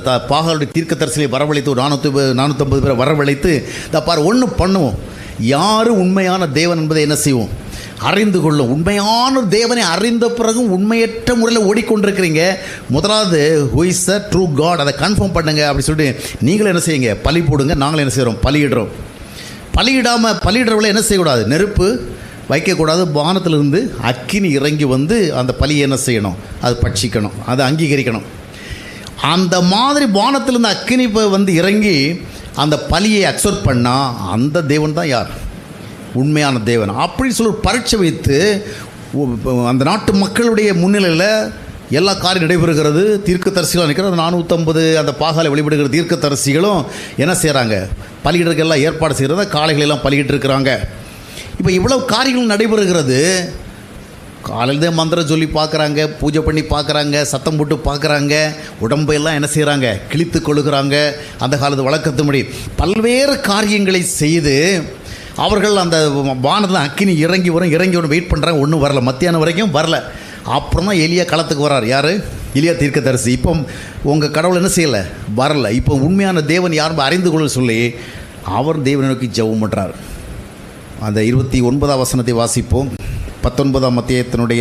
த பாகலுடைய தீர்க்க தரிசனை வரவழைத்து ஒரு நானூற்றி நானூற்றம்பது பேரை வரவழைத்து இந்த பாரு ஒன்று பண்ணுவோம் யார் உண்மையான தேவன் என்பதை என்ன செய்வோம் அறிந்து கொள்ளும் உண்மையான தேவனை அறிந்த பிறகும் உண்மையற்ற முறையில் ஓடிக்கொண்டிருக்கிறீங்க முதலாவது who is the true God அதை கன்ஃபார்ம் பண்ணுங்க அப்படி சொல்லிட்டு நீங்களும் என்ன செய்யுங்க பலி போடுங்க நாங்களும் என்ன செய்கிறோம் பலியிடுறோம் பலியிடாமல் பலியிடுறவளை என்ன செய்யக்கூடாது நெருப்பு வைக்கக்கூடாது வானத்திலிருந்து அக்கினி இறங்கி வந்து அந்த பலியை என்ன செய்யணும் அது பட்சிக்கணும் அதை அங்கீகரிக்கணும் அந்த மாதிரி வானத்திலிருந்து அக்கினி இப்ப வந்து இறங்கி அந்த பலியை அக்செப்ட் பண்ணால் அந்த தேவன் தான் யார் உண்மையான தேவன் அப்படி சொல்லி ஒரு பரீட்சை வைத்து உ- அந்த நாட்டு மக்களுடைய முன்னிலையில் எல்லா காரியம் நடைபெறுகிறது தீர்க்கதரிசிகளும் நிற்கிறது நானூற்றம்பது அந்த பாகாலை வழிபடுகிற தீர்க்கதரிசிகளும் என்ன செய்கிறாங்க பலியிடறதுக்கு எல்லாம் ஏற்பாடு செய்கிறத காளைகளெல்லாம் பலியிட்டு இருக்கிறாங்க இப்போ இவ்வளவு காரியங்கள் நடைபெறுகிறது காலையிலே மந்திரம் சொல்லி பார்க்குறாங்க பூஜை பண்ணி பார்க்குறாங்க சத்தம் போட்டு பார்க்குறாங்க உடம்பையெல்லாம் என்ன செய்கிறாங்க கிழித்து கொள்ளுகிறாங்க அந்த காலத்து வழக்கத்தும்படி பல்வேறு காரியங்களை செய்து அவர்கள் அந்த வானத்தில் அக்கினி இறங்கி வரும் இறங்கி வரும் வெயிட் பண்ணுறாங்க ஒன்றும் வரல மத்தியானம் வரைக்கும் வரல அப்புறம் தான் எலியா களத்துக்கு வரார் யார் எலியா தீர்க்கதரிசி இப்போ உங்கள் கடவுள் என்ன செய்யலை வரல இப்போ உண்மையான தேவன் யாரும் அறிந்து கொள்ள சொல்லி அவர் தேவனை நோக்கி ஜெபம் பண்ணுறார் அந்த இருபத்தி ஒன்பதாம் வசனத்தை வாசிப்போம் பத்தொன்பதாம் அத்தியாயத்தினுடைய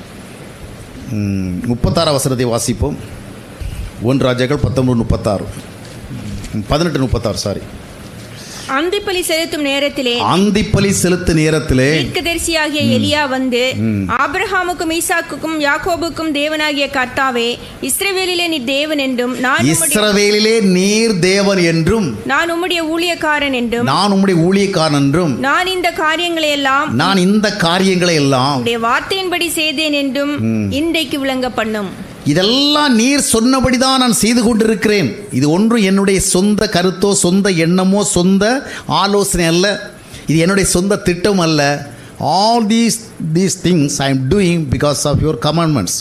ம், முப்பத்தாறாம் வசனத்தை வாசிப்போம் ஒன்று ராஜாக்கள் பத்தொன்பது முப்பத்தாறு ம், பதினெட்டு முப்பத்தாறு சாரி அந்திப்பலி செலுத்தும் நேரத்திலே அந்திப்பலி செலுத்து நேரத்திலே தீர்க்கதரிசியாகிய எலியா வந்து ஆபிரகாமுக்கும் ஈசாக்குக்கும் யாக்கோபுக்கும் தேவனாகிய கர்த்தாவே இஸ்ரவேலிலே நீ தேவன் என்றும் நான் உம்முடைய- இஸ்ரவேலிலே நீர் தேவன் என்றும் நான் உம்முடைய ஊழியக்காரன் என்றும் நான் உம்முடைய ஊழியக்காரன் என்றும் நான் இந்த காரியங்களை எல்லாம் நான் இந்த காரியங்களை எல்லாம் உம்முடைய வார்த்தையின்படி செய்தேன் என்றும் இன்றைக்கு விளங்க பண்ணும் இதெல்லாம் நீர் சொன்னபடிதான் நான் செய்து கொண்டிருக்கிறேன் இது ஒன்றும் என்னுடைய சொந்த கருத்தோ சொந்த எண்ணமோ சொந்த ஆலோசனை அல்ல இது என்னுடைய சொந்த திட்டம் அல்ல all these these things I am doing because of your commandments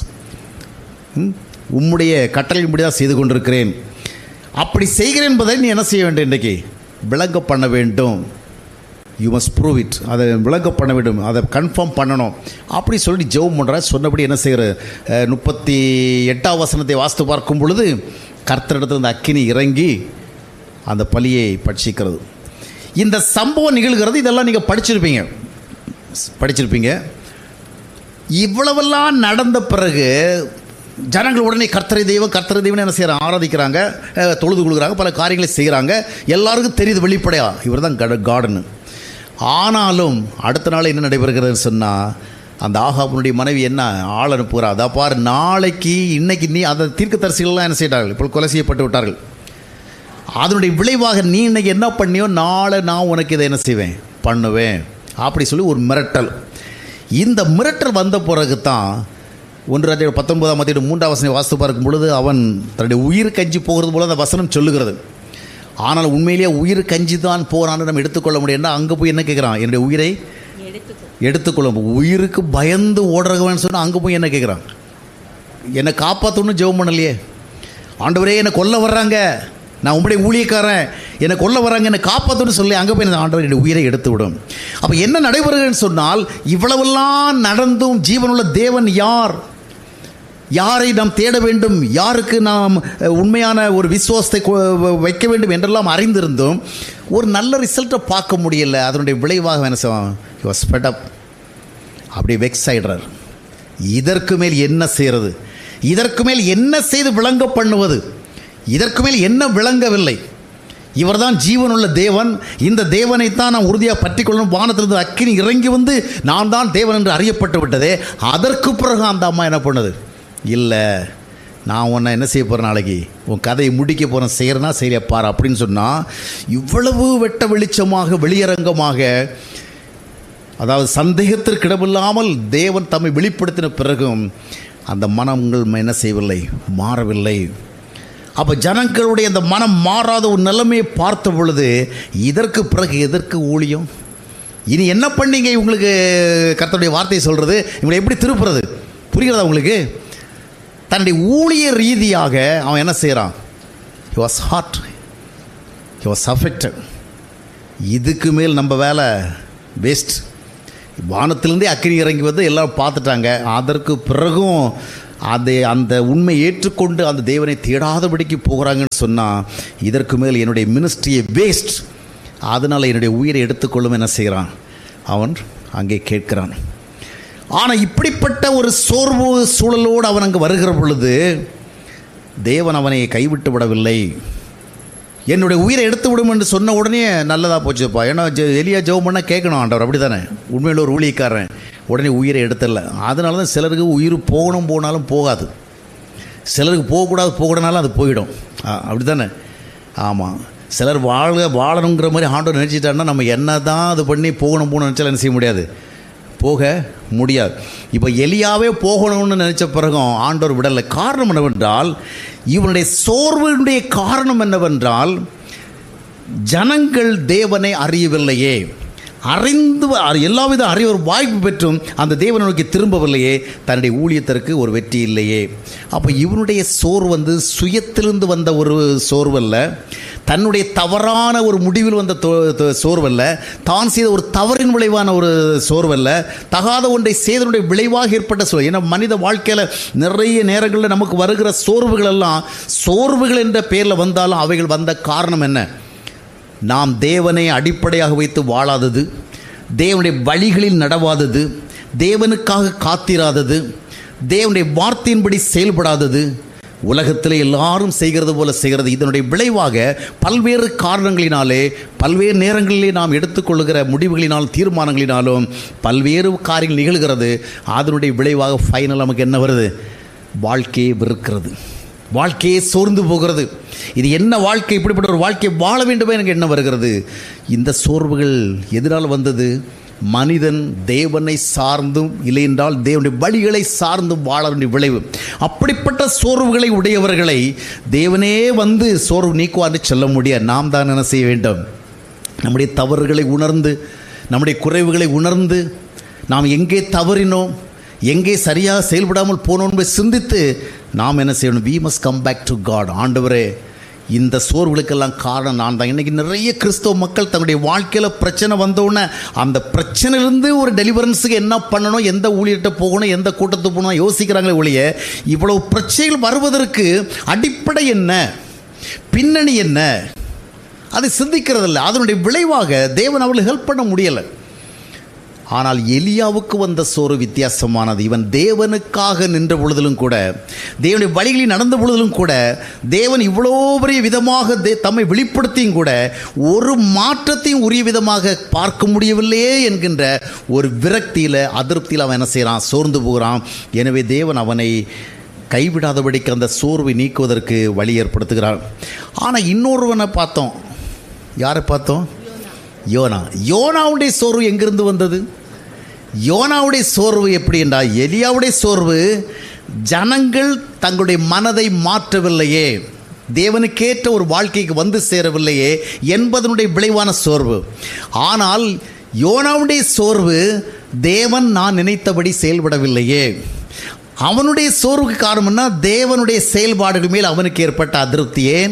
உம்முடைய கட்டளையின்படி தான் செய்து கொண்டிருக்கிறேன் அப்படி செய்கிறேன் என்பதை நீ என்ன செய்ய வேண்டும் இன்றைக்கு விளங்க பண்ண வேண்டும் யூ மஸ்ட் ப்ரூவ் இட் அதை விளங்க பண்ண வேண்டும் அதை கன்ஃபார்ம் பண்ணணும் அப்படி சொல்லி ஜெபம் பண்ணுற சொன்னபடி என்ன செய்கிற முப்பத்தி எட்டாம் வசனத்தை வாஸ்து பார்க்கும் பொழுது கர்த்தரிடத்தில் அந்த அக்கினி இறங்கி அந்த பலியை பட்சிக்கிறது இந்த சம்பவம் நிகழ்கிறது இதெல்லாம் நீங்கள் படிச்சிருப்பீங்க படிச்சிருப்பீங்க இவ்வளவெல்லாம் நடந்த பிறகு ஜனங்கள் உடனே கர்த்தரை தெய்வம் கர்த்தரை தெய்வம் என்ன செய்கிறாங்க ஆராதிக்கிறாங்க அஹ், தொழுது கொள்கிறாங்க பல காரியங்களை செய்கிறாங்க எல்லாருக்கும் தெரியுது வெளிப்படையா இவர் தான் கட கார்டனு ஆனாலும் அடுத்த நாள் என்ன நடைபெறுகிறதுன்னு சொன்னால் அந்த ஆகாபனுடைய மனைவி என்ன ஆள் அனுப்புகிறா அதா பார் நாளைக்கு இன்னைக்கு நீ அந்த தீர்க்கதரிசிகள்லாம் என்ன செய்தார்கள் இப்போ கொலை செய்யப்பட்டு விட்டார்கள் அதனுடைய விளைவாக நீ இன்னைக்கு என்ன பண்ணியோ நாளை நான் உனக்கு இதை என்ன செய்வேன் பண்ணுவேன் அப்படி சொல்லி ஒரு மிரட்டல் இந்த மிரட்டல் வந்த பிறகு தான் ஒன்று ராஜா பத்தொன்பதாம் மத்திய மூன்றாம் வசனை வாஸ்து பார்க்கும் பொழுது அவன் தன்னுடைய உயிர் கஞ்சி போகிறது போல அந்த வசனம் சொல்லுகிறது ஆனால் உண்மையிலேயே உயிர் கஞ்சி தான் போகிறான்னு நம்ம எடுத்துக்கொள்ள முடியும்னா அங்கே போய் என்ன கேட்குறான் என்னுடைய உயிரை எடுத்துக்கொள்ள உயிருக்கு பயந்து ஓடுறவன் சொன்னால் அங்கே போய் என்ன கேட்குறான் என்னை காப்பாற்றணும்னு ஜெபம் பண்ணலையே ஆண்டவரே என்னை கொல்ல வர்றாங்க நான் உங்களுடைய ஊழியக்காரன் என்னை கொல்ல வர்றாங்க என்னை காப்பாற்றணும்னு சொல்லி அங்கே போய் இந்த ஆண்டவர் என்னுடைய உயிரை எடுத்து விடும் அப்போ என்ன நடைபெறுகிறதுன்னு சொன்னால் இவ்வளவெல்லாம் நடந்தும் ஜீவனுள்ள தேவன் யார் யாரை நாம் தேட வேண்டும் யாருக்கு நாம் அஹ், உண்மையான ஒரு விசுவாசத்தை கொ- வைக்க வேண்டும் என்றெல்லாம் அறிந்திருந்தும் ஒரு நல்ல ரிசல்ட்டை பார்க்க முடியல அதனுடைய விளைவாக என்ன செய்வான் வாஸ் அப் அப்படி வெக்ஸ் ஆயிடுறார் இதற்கு மேல் என்ன செய்கிறது இதற்கு மேல் என்ன செய்து விளங்க பண்ணுவது இதற்கு மேல் என்ன விளங்கவில்லை இவர்தான் ஜீவனுள்ள தேவன் இந்த தேவனைத்தான் நான் உறுதியாக பற்றி கொள்ளணும் வானத்திலிருந்து அக்கினி இறங்கி வந்து நான் தான் தேவன் என்று அறியப்பட்டு விட்டதே அதற்கு பிறகு அந்த அம்மா என்ன பண்ணுது இல்லை நான் உன்னை என்ன செய்ய போகிறேன் நாளைக்கு உன் கதையை முடிக்க போகிறேன் செய்கிறனா செய்ய பாரு அப்படின்னு சொன்னால் இவ்வளவு வெட்ட வெளிச்சமாக வெளியரங்கமாக அதாவது சந்தேகத்திற்கு இடமில்லாமல் தேவன் தம்மை வெளிப்படுத்தின பிறகும் அந்த மனங்கள் என்ன செய்யவில்லை மாறவில்லை அப்போ ஜனங்களுடைய அந்த மனம் மாறாத ஒரு நிலைமையை பார்த்த பொழுது இதற்கு பிறகு எதற்கு ஊழியம் இனி என்ன பண்ணீங்க இவங்களுக்கு கர்த்தருடைய வார்த்தையை சொல்கிறது இவங்களை எப்படி திருப்புறது புரிகிறதா உங்களுக்கு தன்னுடைய ஊழிய ரீதியாக அவன் என்ன செய்கிறான் he was hurt he was affected இதுக்கு மேல் நம்ம வேலை வேஸ்ட் வானத்திலிருந்தே அக்கினி இறங்கி வந்து எல்லாம் பார்த்துட்டாங்க அதற்கு பிறகும் அதை அந்த உண்மை ஏற்றுக்கொண்டு அந்த தேவனை தேடாதபடிக்கு போகிறாங்கன்னு சொன்னால் இதற்கு மேல் என்னுடைய மினிஸ்ட்ரியை வேஸ்ட் அதனால் என்னுடைய உயிரை எடுத்துக்கொள்ளும் என்ன செய்கிறான் அவன் அங்கே கேட்கிறான் ஆனால் இப்படிப்பட்ட ஒரு சோர்வு சூழலோடு அவன் அங்கே வருகிற பொழுது தேவன் அவனை கைவிட்டு விடவில்லை என்னுடைய உயிரை எடுத்து விடும் என்று சொன்ன உடனே நல்லதாக போச்சுப்பா ஏன்னா ஜெ- எலியா ஜெபம் பண்ண கேட்கணும் ஆண்டவர் அப்படி தானே உண்மையில் ஒரு ஊழியக்காரன் உடனே உயிரை எடுத்துடல அதனால தான் சிலருக்கு உயிர் போகணும் போனாலும் போகாது சிலருக்கு போகக்கூடாது போகக்கூடாதுனாலும் அது போயிடும் அப்படி தானே ஆமாம் சிலர் வாழ வாழணுங்கிற மாதிரி ஆண்டவர் நினச்சிட்டாருன்னா நம்ம என்ன தான் அது பண்ணி போகணும் போகணும் நினச்சாலும் என்ன செய்ய முடியாது போக முடியாது இப்போ எலியாவே போகணும்னு நினச்ச பிறகும் ஆண்டவர் விடலை காரணம் என்னவென்றால் இவனுடைய சோர்வினுடைய காரணம் என்னவென்றால் ஜனங்கள் தேவனை அறியவில்லையே அறிந்து அறி- எல்லாவித அறிய ஒரு வாய்ப்பு பெற்றும் அந்த தேவனை நோக்கி திரும்பவில்லையே தன்னுடைய ஊழியத்திற்கு ஒரு வெற்றி இல்லையே அப்போ இவனுடைய சோர்வு வந்து சுயத்திலிருந்து வந்த ஒரு சோர்வல்ல தன்னுடைய தவறான ஒரு முடிவில் வந்த தோ- தோ- சோர்வல்ல தான் செய்த ஒரு தவறின் விளைவான ஒரு சோர்வல்ல தகாத ஒன்றை செய்தனுடைய விளைவாக ஏற்பட்ட சோர்வு ஏன்னா மனித வாழ்க்கையில் நிறைய நேரங்களில் நமக்கு வருகிற சோர்வுகள் எல்லாம் சோர்வுகள் என்ற பெயரில் வந்தாலும் அவைகள் வந்த காரணம் என்ன நாம் தேவனை அடிப்படையாக வைத்து வாழாதது தேவனுடைய வழிகளில் நடவாதது தேவனுக்காக காத்திராதது தேவனுடைய வார்த்தையின்படி செயல்படாதது உலகத்தில் எல்லாரும் செய்கிறது போல செய்கிறது இதனுடைய விளைவாக பல்வேறு காரணங்களினாலே பல்வேறு நேரங்களிலே நாம் எடுத்துக்கொள்ளுகிற முடிவுகளினால் தீர்மானங்களினாலும் பல்வேறு காரியங்கள் நிகழ்கிறது அதனுடைய விளைவாக ஃபைனல் நமக்கு என்ன வருது வாழ்க்கையை வெறுக்கிறது வாழ்க்கையே சோர்ந்து போகிறது இது என்ன வாழ்க்கை இப்படிப்பட்ட ஒரு வாழ்க்கை வாழ வேண்டுமே எனக்கு என்ன வருகிறது இந்த சோர்வுகள் எதனால் வந்தது மனிதன் தேவனை சார்ந்தும் இல்லை என்றால் தேவனுடைய வழிகளை சார்ந்தும் வாழ வேண்டிய விளைவு அப்படிப்பட்ட சோர்வுகளை உடையவர்களை தேவனே வந்து சோர்வு நீக்குவார்னு சொல்ல முடியாது நாம் தான் என்ன செய்ய வேண்டும் நம்முடைய தவறுகளை உணர்ந்து நம்முடைய குறைவுகளை உணர்ந்து நாம் எங்கே தவறினோம் எங்கே சரியாக செயல்படாமல் போனோம் என்பதை சிந்தித்து நாம் என்ன செய்யணும் we must come back to God ஆண்டவரே இந்த சோர்வுகளுக்கெல்லாம் காரணம் நான் தான் இன்றைக்கி நிறைய கிறிஸ்தவ மக்கள் தங்களுடைய வாழ்க்கையில் பிரச்சனை வந்தோடனே அந்த பிரச்சனையிலேருந்து ஒரு டெலிவரன்ஸுக்கு என்ன பண்ணணும் எந்த ஊழியர்கிட்ட போகணும் எந்த கூட்டத்துக்கு போகணும் யோசிக்கிறாங்களே ஒழிய இவ்வளவு பிரச்சனைகள் வருவதற்கு அடிப்படை என்ன பின்னணி என்ன அதை சிந்திக்கிறதில்ல அதனுடைய விளைவாக தேவன் அவளுக்கு ஹெல்ப் பண்ண முடியலை ஆனால் எலியாவுக்கு வந்த சோறு வித்தியாசமானது இவன் தேவனுக்காக நின்ற பொழுதிலும் கூட தேவனுடைய வழிகளில் நடந்த பொழுதிலும் கூட தேவன் இவ்வளோ பெரிய விதமாக தே தம்மை வெளிப்படுத்தியும் கூட ஒரு மாற்றத்தையும் உரிய விதமாக பார்க்க முடியவில்லையே என்கின்ற ஒரு விரக்தியில் அதிருப்தியில் அவன் என்ன செய்கிறான் சோர்ந்து போகிறான் எனவே தேவன் அவனை கைவிடாதபடிக்கு அந்த சோர்வை நீக்குவதற்கு வழி ஏற்படுத்துகிறான் ஆனால் இன்னொருவனை பார்த்தோம் யாரை பார்த்தோம் யோனா யோனாவுடைய சோர்வு எங்கிருந்து வந்தது யோனாவுடைய சோர்வு எப்படி என்றால் எலியாவுடைய சோர்வு ஜனங்கள் தங்களுடைய மனதை மாற்றவில்லையே தேவனுக்கேற்ற ஒரு வாழ்க்கைக்கு வந்து சேரவில்லையே என்பதனுடைய விளைவான சோர்வு ஆனால் யோனாவுடைய சோர்வு தேவன் நான் நினைத்தபடி செயல்படவில்லையே அவனுடைய சோர்வுக்கு காரணம்னா தேவனுடைய செயல்பாடுகள் மேல் அவனுக்கு ஏற்பட்ட அதிருப்தி ஏன்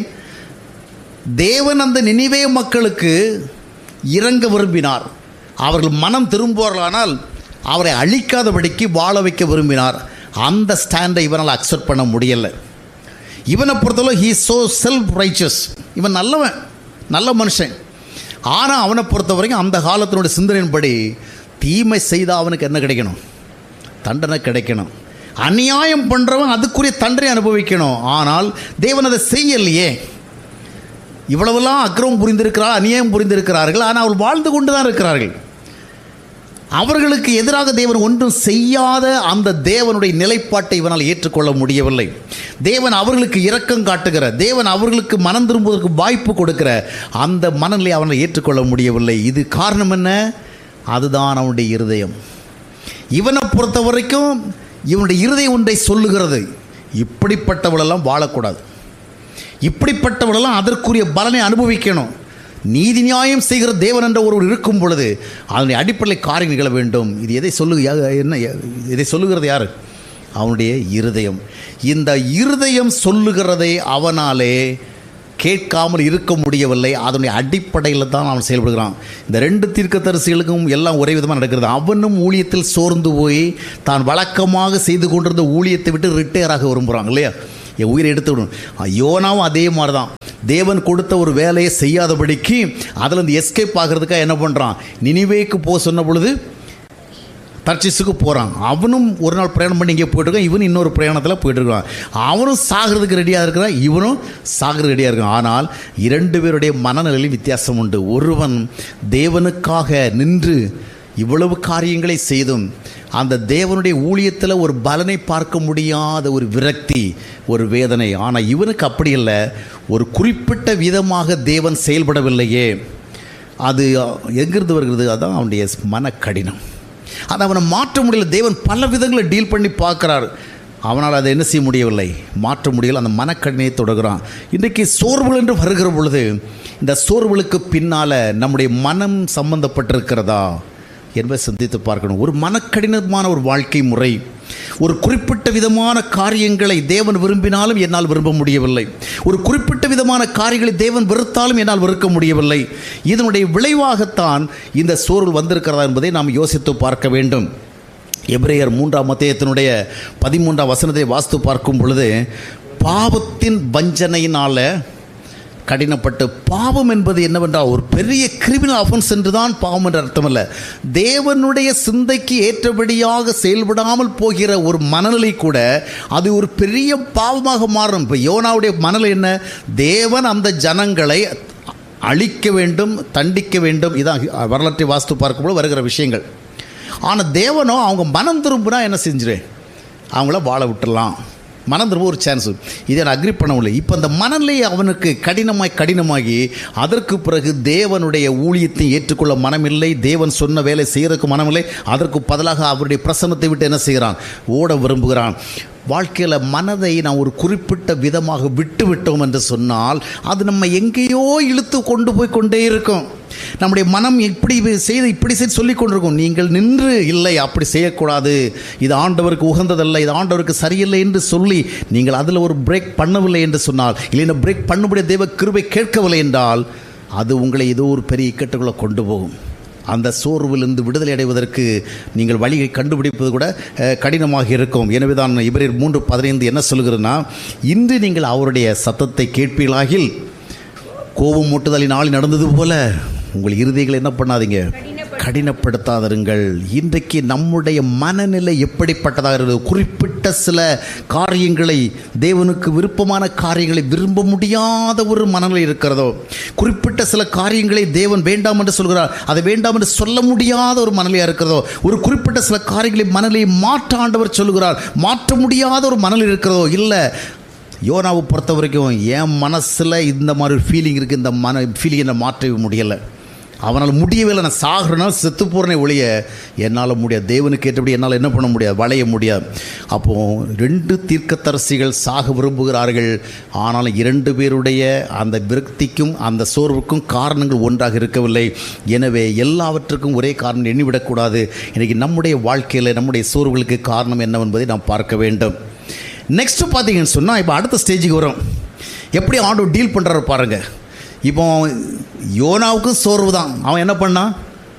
தேவன் அந்த நினைவே மக்களுக்கு இறங்க விரும்பினார் அவர்கள் மனம் திரும்புவார்களானால் அவரை அழிக்காதபடிக்கு வாழ வைக்க விரும்பினார் அந்த ஸ்டாண்டை இவனால் அக்செப்ட் பண்ண முடியலை இவனை பொறுத்தளவு ஹீ சோ செல்ஃப் ரைச்சஸ் இவன் நல்லவன் நல்ல மனுஷன் ஆனால் அவனை பொறுத்த வரைக்கும் அந்த காலத்தினுடைய சிந்தனையின்படி தீமை செய்தால் அவனுக்கு என்ன கிடைக்கணும் தண்டனை கிடைக்கணும் அநியாயம் பண்ணுறவன் அதுக்குரிய தண்டனை அனுபவிக்கணும் ஆனால் தேவன் அதை செய்யலையே இவ்வளவெல்லாம் அக்கிரமம் புரிந்திருக்கிறார் அநியாயம் புரிந்திருக்கிறார்கள் ஆனால் அவர்கள் வாழ்ந்து கொண்டு தான் இருக்கிறார்கள் அவர்களுக்கு எதிராக தேவன் ஒன்றும் செய்யாத அந்த தேவனுடைய நிலைப்பாட்டை இவனால் ஏற்றுக்கொள்ள முடியவில்லை தேவன் அவர்களுக்கு இரக்கம் காட்டுகிற தேவன் அவர்களுக்கு மனம் திரும்புவதற்கு வாய்ப்பு கொடுக்கிற அந்த மனநிலை அவனை ஏற்றுக்கொள்ள முடியவில்லை இது காரணம் என்ன அதுதான் அவனுடைய இருதயம் இவனை பொறுத்த வரைக்கும் இவனுடைய இருதயம் ஒன்றை சொல்லுகிறது இப்படிப்பட்டவளெல்லாம் வாழக்கூடாது இப்படிப்பட்டவர்களெல்லாம் அதற்குரிய பலனை அனுபவிக்கணும் நீதி நியாயம் செய்கிற தேவன் என்ற ஒருவர் இருக்கும் பொழுது அதனுடைய அடிப்படையில் காரியம் நிகழ வேண்டும் இது எதை சொல்லு யா- என்ன இதை சொல்லுகிறது யார் அவனுடைய இருதயம் இந்த இருதயம் சொல்லுகிறதை அவனாலே கேட்காமல் இருக்க முடியவில்லை அதனுடைய அடிப்படையில் தான் அவன் செயல்படுகிறான் இந்த ரெண்டு தீர்க்கதரிசிகளுக்கும் எல்லாம் ஒரே விதமாக நடக்கிறது அவனும் ஊழியத்தில் சோர்ந்து போய் தான் வழக்கமாக செய்து கொண்டிருந்த ஊழியத்தை விட்டு ரிட்டையராக விரும்புகிறாங்க இல்லையா என் உயிரை எடுத்து விடணும் யோனாவும் அதே மாதிரி தான் தேவன் கொடுத்த ஒரு வேலையை செய்யாதபடிக்கு அதில் இருந்து எஸ்கேப் ஆகிறதுக்காக என்ன பண்ணுறான் நினிவேக்கு போக சொன்ன பொழுது தர்ச்சிஸுக்கு போகிறான் அவனும் ஒரு நாள் பிரயாணம் பண்ணி இங்கே போயிட்டுருக்கான் இவனும் இன்னொரு பிரயாணத்தில் போயிட்டுருக்கான் அவனும் சாகிறதுக்கு ரெடியாக இருக்கிறான் இவனும் சாகிறது ரெடியாக இருக்கான் ஆனால் இரண்டு பேருடைய மனநிலையில் வித்தியாசம் உண்டு ஒருவன் தேவனுக்காக நின்று இவ்வளவு காரியங்களை செய்தும் அந்த தேவனுடைய ஊழியத்தில் ஒரு பலனை பார்க்க முடியாத ஒரு விரக்தி ஒரு வேதனை ஆனால் இவனுக்கு அப்படி இல்லை ஒரு குறிப்பிட்ட விதமாக தேவன் செயல்படவில்லையே அது எங்கிருந்து வருகிறது அதான் அவனுடைய மன கடினம் அதை அவனை மாற்ற முடியல தேவன் பல விதங்களை டீல் பண்ணி பார்க்குறார் அவனால் அதை என்ன செய்ய முடியவில்லை மாற்ற முடியல அந்த மனக்கடினையை தொடர்கிறான் இன்றைக்கு சோர்வுகள் என்று வருகிற பொழுது இந்த சோர்வுகளுக்கு பின்னால் நம்முடைய மனம் சம்பந்தப்பட்டிருக்கிறதா என்பதை சிந்தித்து பார்க்கணும் ஒரு மனக்கடினமான ஒரு வாழ்க்கை முறை ஒரு குறிப்பிட்ட விதமான காரியங்களை தேவன் விரும்பினாலும் என்னால் விரும்ப முடியவில்லை ஒரு குறிப்பிட்ட விதமான காரியங்களை தேவன் வெறுத்தாலும் என்னால் வெறுக்க முடியவில்லை இதனுடைய விளைவாகத்தான் இந்த சோர்வு வந்திருக்கிறதா என்பதை நாம் யோசித்து பார்க்க வேண்டும் எபிரேயர் மூன்றாம் மத்தியத்தினுடைய பதிமூன்றாம் வசனத்தை வாஸ்து பார்க்கும் பொழுது பாவத்தின் வஞ்சனையினால் கடினப்பட்டு பாவம் என்பது என்னவென்றால் ஒரு பெரிய கிரிமினல் அஃபென்ஸ் என்று தான் பாவம் என்ற அர்த்தமல்ல தேவனுடைய சிந்தைக்கு ஏற்றபடியாக செயல்படாமல் போகிற ஒரு மனநிலை கூட அது ஒரு பெரிய பாவமாக மாறும் இப்போ யோனாவுடைய மனநிலை என்ன தேவன் அந்த ஜனங்களை அழிக்க வேண்டும் தண்டிக்க வேண்டும் இதான் வரலாற்றை வாஸ்து பார்க்கும்போது வருகிற விஷயங்கள் ஆனால் தேவனோ அவங்க மனம் திரும்பினா என்ன செஞ்சிரு அவங்கள வாழ விட்டுடலாம் மனம் திரும்ப ஒரு சான்ஸ் இதை நான் அக்ரி பண்ண முடியல இப்போ அந்த மனநிலை அவனுக்கு கடினமாய் கடினமாகி அதற்கு பிறகு தேவனுடைய ஊழியத்தை ஏற்றுக்கொள்ள மனமில்லை தேவன் சொன்ன வேலை செய்கிறதுக்கு மனமில்லை அதற்கு பதிலாக அவருடைய பிரசன்னத்தை விட்டு என்ன செய்கிறான் ஓட விரும்புகிறான் வாழ்க்கையில் மனதை நான் ஒரு குறிப்பிட்ட விதமாக விட்டு விட்டோம் என்று சொன்னால் அது நம்ம எங்கேயோ இழுத்து கொண்டு போய் கொண்டே இருக்கும் நம்முடைய மனம் இப்படி செய்து இப்படி செய்து சொல்லி கொண்டிருக்கும் நீங்கள் நின்று இல்லை அப்படி செய்யக்கூடாது இது ஆண்டவருக்கு உகந்ததல்ல இது ஆண்டவருக்கு சரியில்லை என்று சொல்லி நீங்கள் அதில் ஒரு பிரேக் பண்ணவில்லை என்று சொன்னால் இல்லை பிரேக் பண்ணும்படிய தேவ கிருபை கேட்கவில்லை என்றால் அது உங்களை ஏதோ ஒரு பெரிய இக்கட்டுக்குள்ளே கொண்டு போகும் அந்த சோர்விலிருந்து விடுதலை அடைவதற்கு நீங்கள் வழியை கண்டுபிடிப்பது கூட அஹ், கடினமாக இருக்கும் எனவே தான் இவரில் மூன்று பதினைந்து என்ன சொல்கிறதுனா இன்று நீங்கள் அவருடைய சத்தத்தை கேட்பீர்களாகில் கோபம் மூட்டுதலினால் நடந்தது போல உங்கள் இருதயங்களை என்ன பண்ணாதீங்க கடினப்படுத்தாதிருங்கள் இன்றைக்கு நம்முடைய மனநிலை எப்படிப்பட்டதாக இருக்கிறது குறிப்பிட்ட சில காரியங்களை தேவனுக்கு விருப்பமான காரியங்களை விரும்ப முடியாத ஒரு மனநிலை இருக்கிறதோ குறிப்பிட்ட சில காரியங்களை தேவன் வேண்டாம் என்று சொல்கிறார் அதை வேண்டாம் என்று சொல்ல முடியாத ஒரு மனநிலையாக இருக்கிறதோ ஒரு குறிப்பிட்ட சில காரியங்களை மனநிலையை மாற்ற ஆண்டவர் சொல்லுகிறார் மாற்ற முடியாத ஒரு மனநிலை இருக்கிறதோ இல்லை யோனாவை பொறுத்த வரைக்கும் என் மனசில் இந்த மாதிரி ஒரு ஃபீலிங் இருக்குது இந்த மன ஃபீலிங்கை நான் மாற்றவே முடியலை அவனால் முடியவே இல்லை நான் சாகிறனா செத்து போகிறனே ஒழிய என்னால் முடியாது தேவனுக்கு ஏற்றபடி என்னால் என்ன பண்ண முடியாது வளைய முடியாது அப்போது ரெண்டு தீர்க்கத்தரசிகள் சாக விரும்புகிறார்கள் ஆனாலும் இரண்டு பேருடைய அந்த விரக்திக்கும் அந்த சோர்வுக்கும் காரணங்கள் ஒன்றாக இருக்கவில்லை எனவே எல்லாவற்றுக்கும் ஒரே காரணம் எண்ணிவிடக்கூடாது இன்றைக்கி நம்முடைய வாழ்க்கையில் நம்முடைய சோர்வுகளுக்கு காரணம் என்னவென்பதை நாம் பார்க்க வேண்டும் நெக்ஸ்ட்டு பார்த்தீங்கன்னு சொன்னால் இப்போ அடுத்த ஸ்டேஜுக்கு வரும் எப்படி ஆண்டவர் டீல் பண்ணுறாரு பாருங்கள் இப்போ யோனாவுக்கும் சோர்வு தான் அவன் என்ன பண்ணான்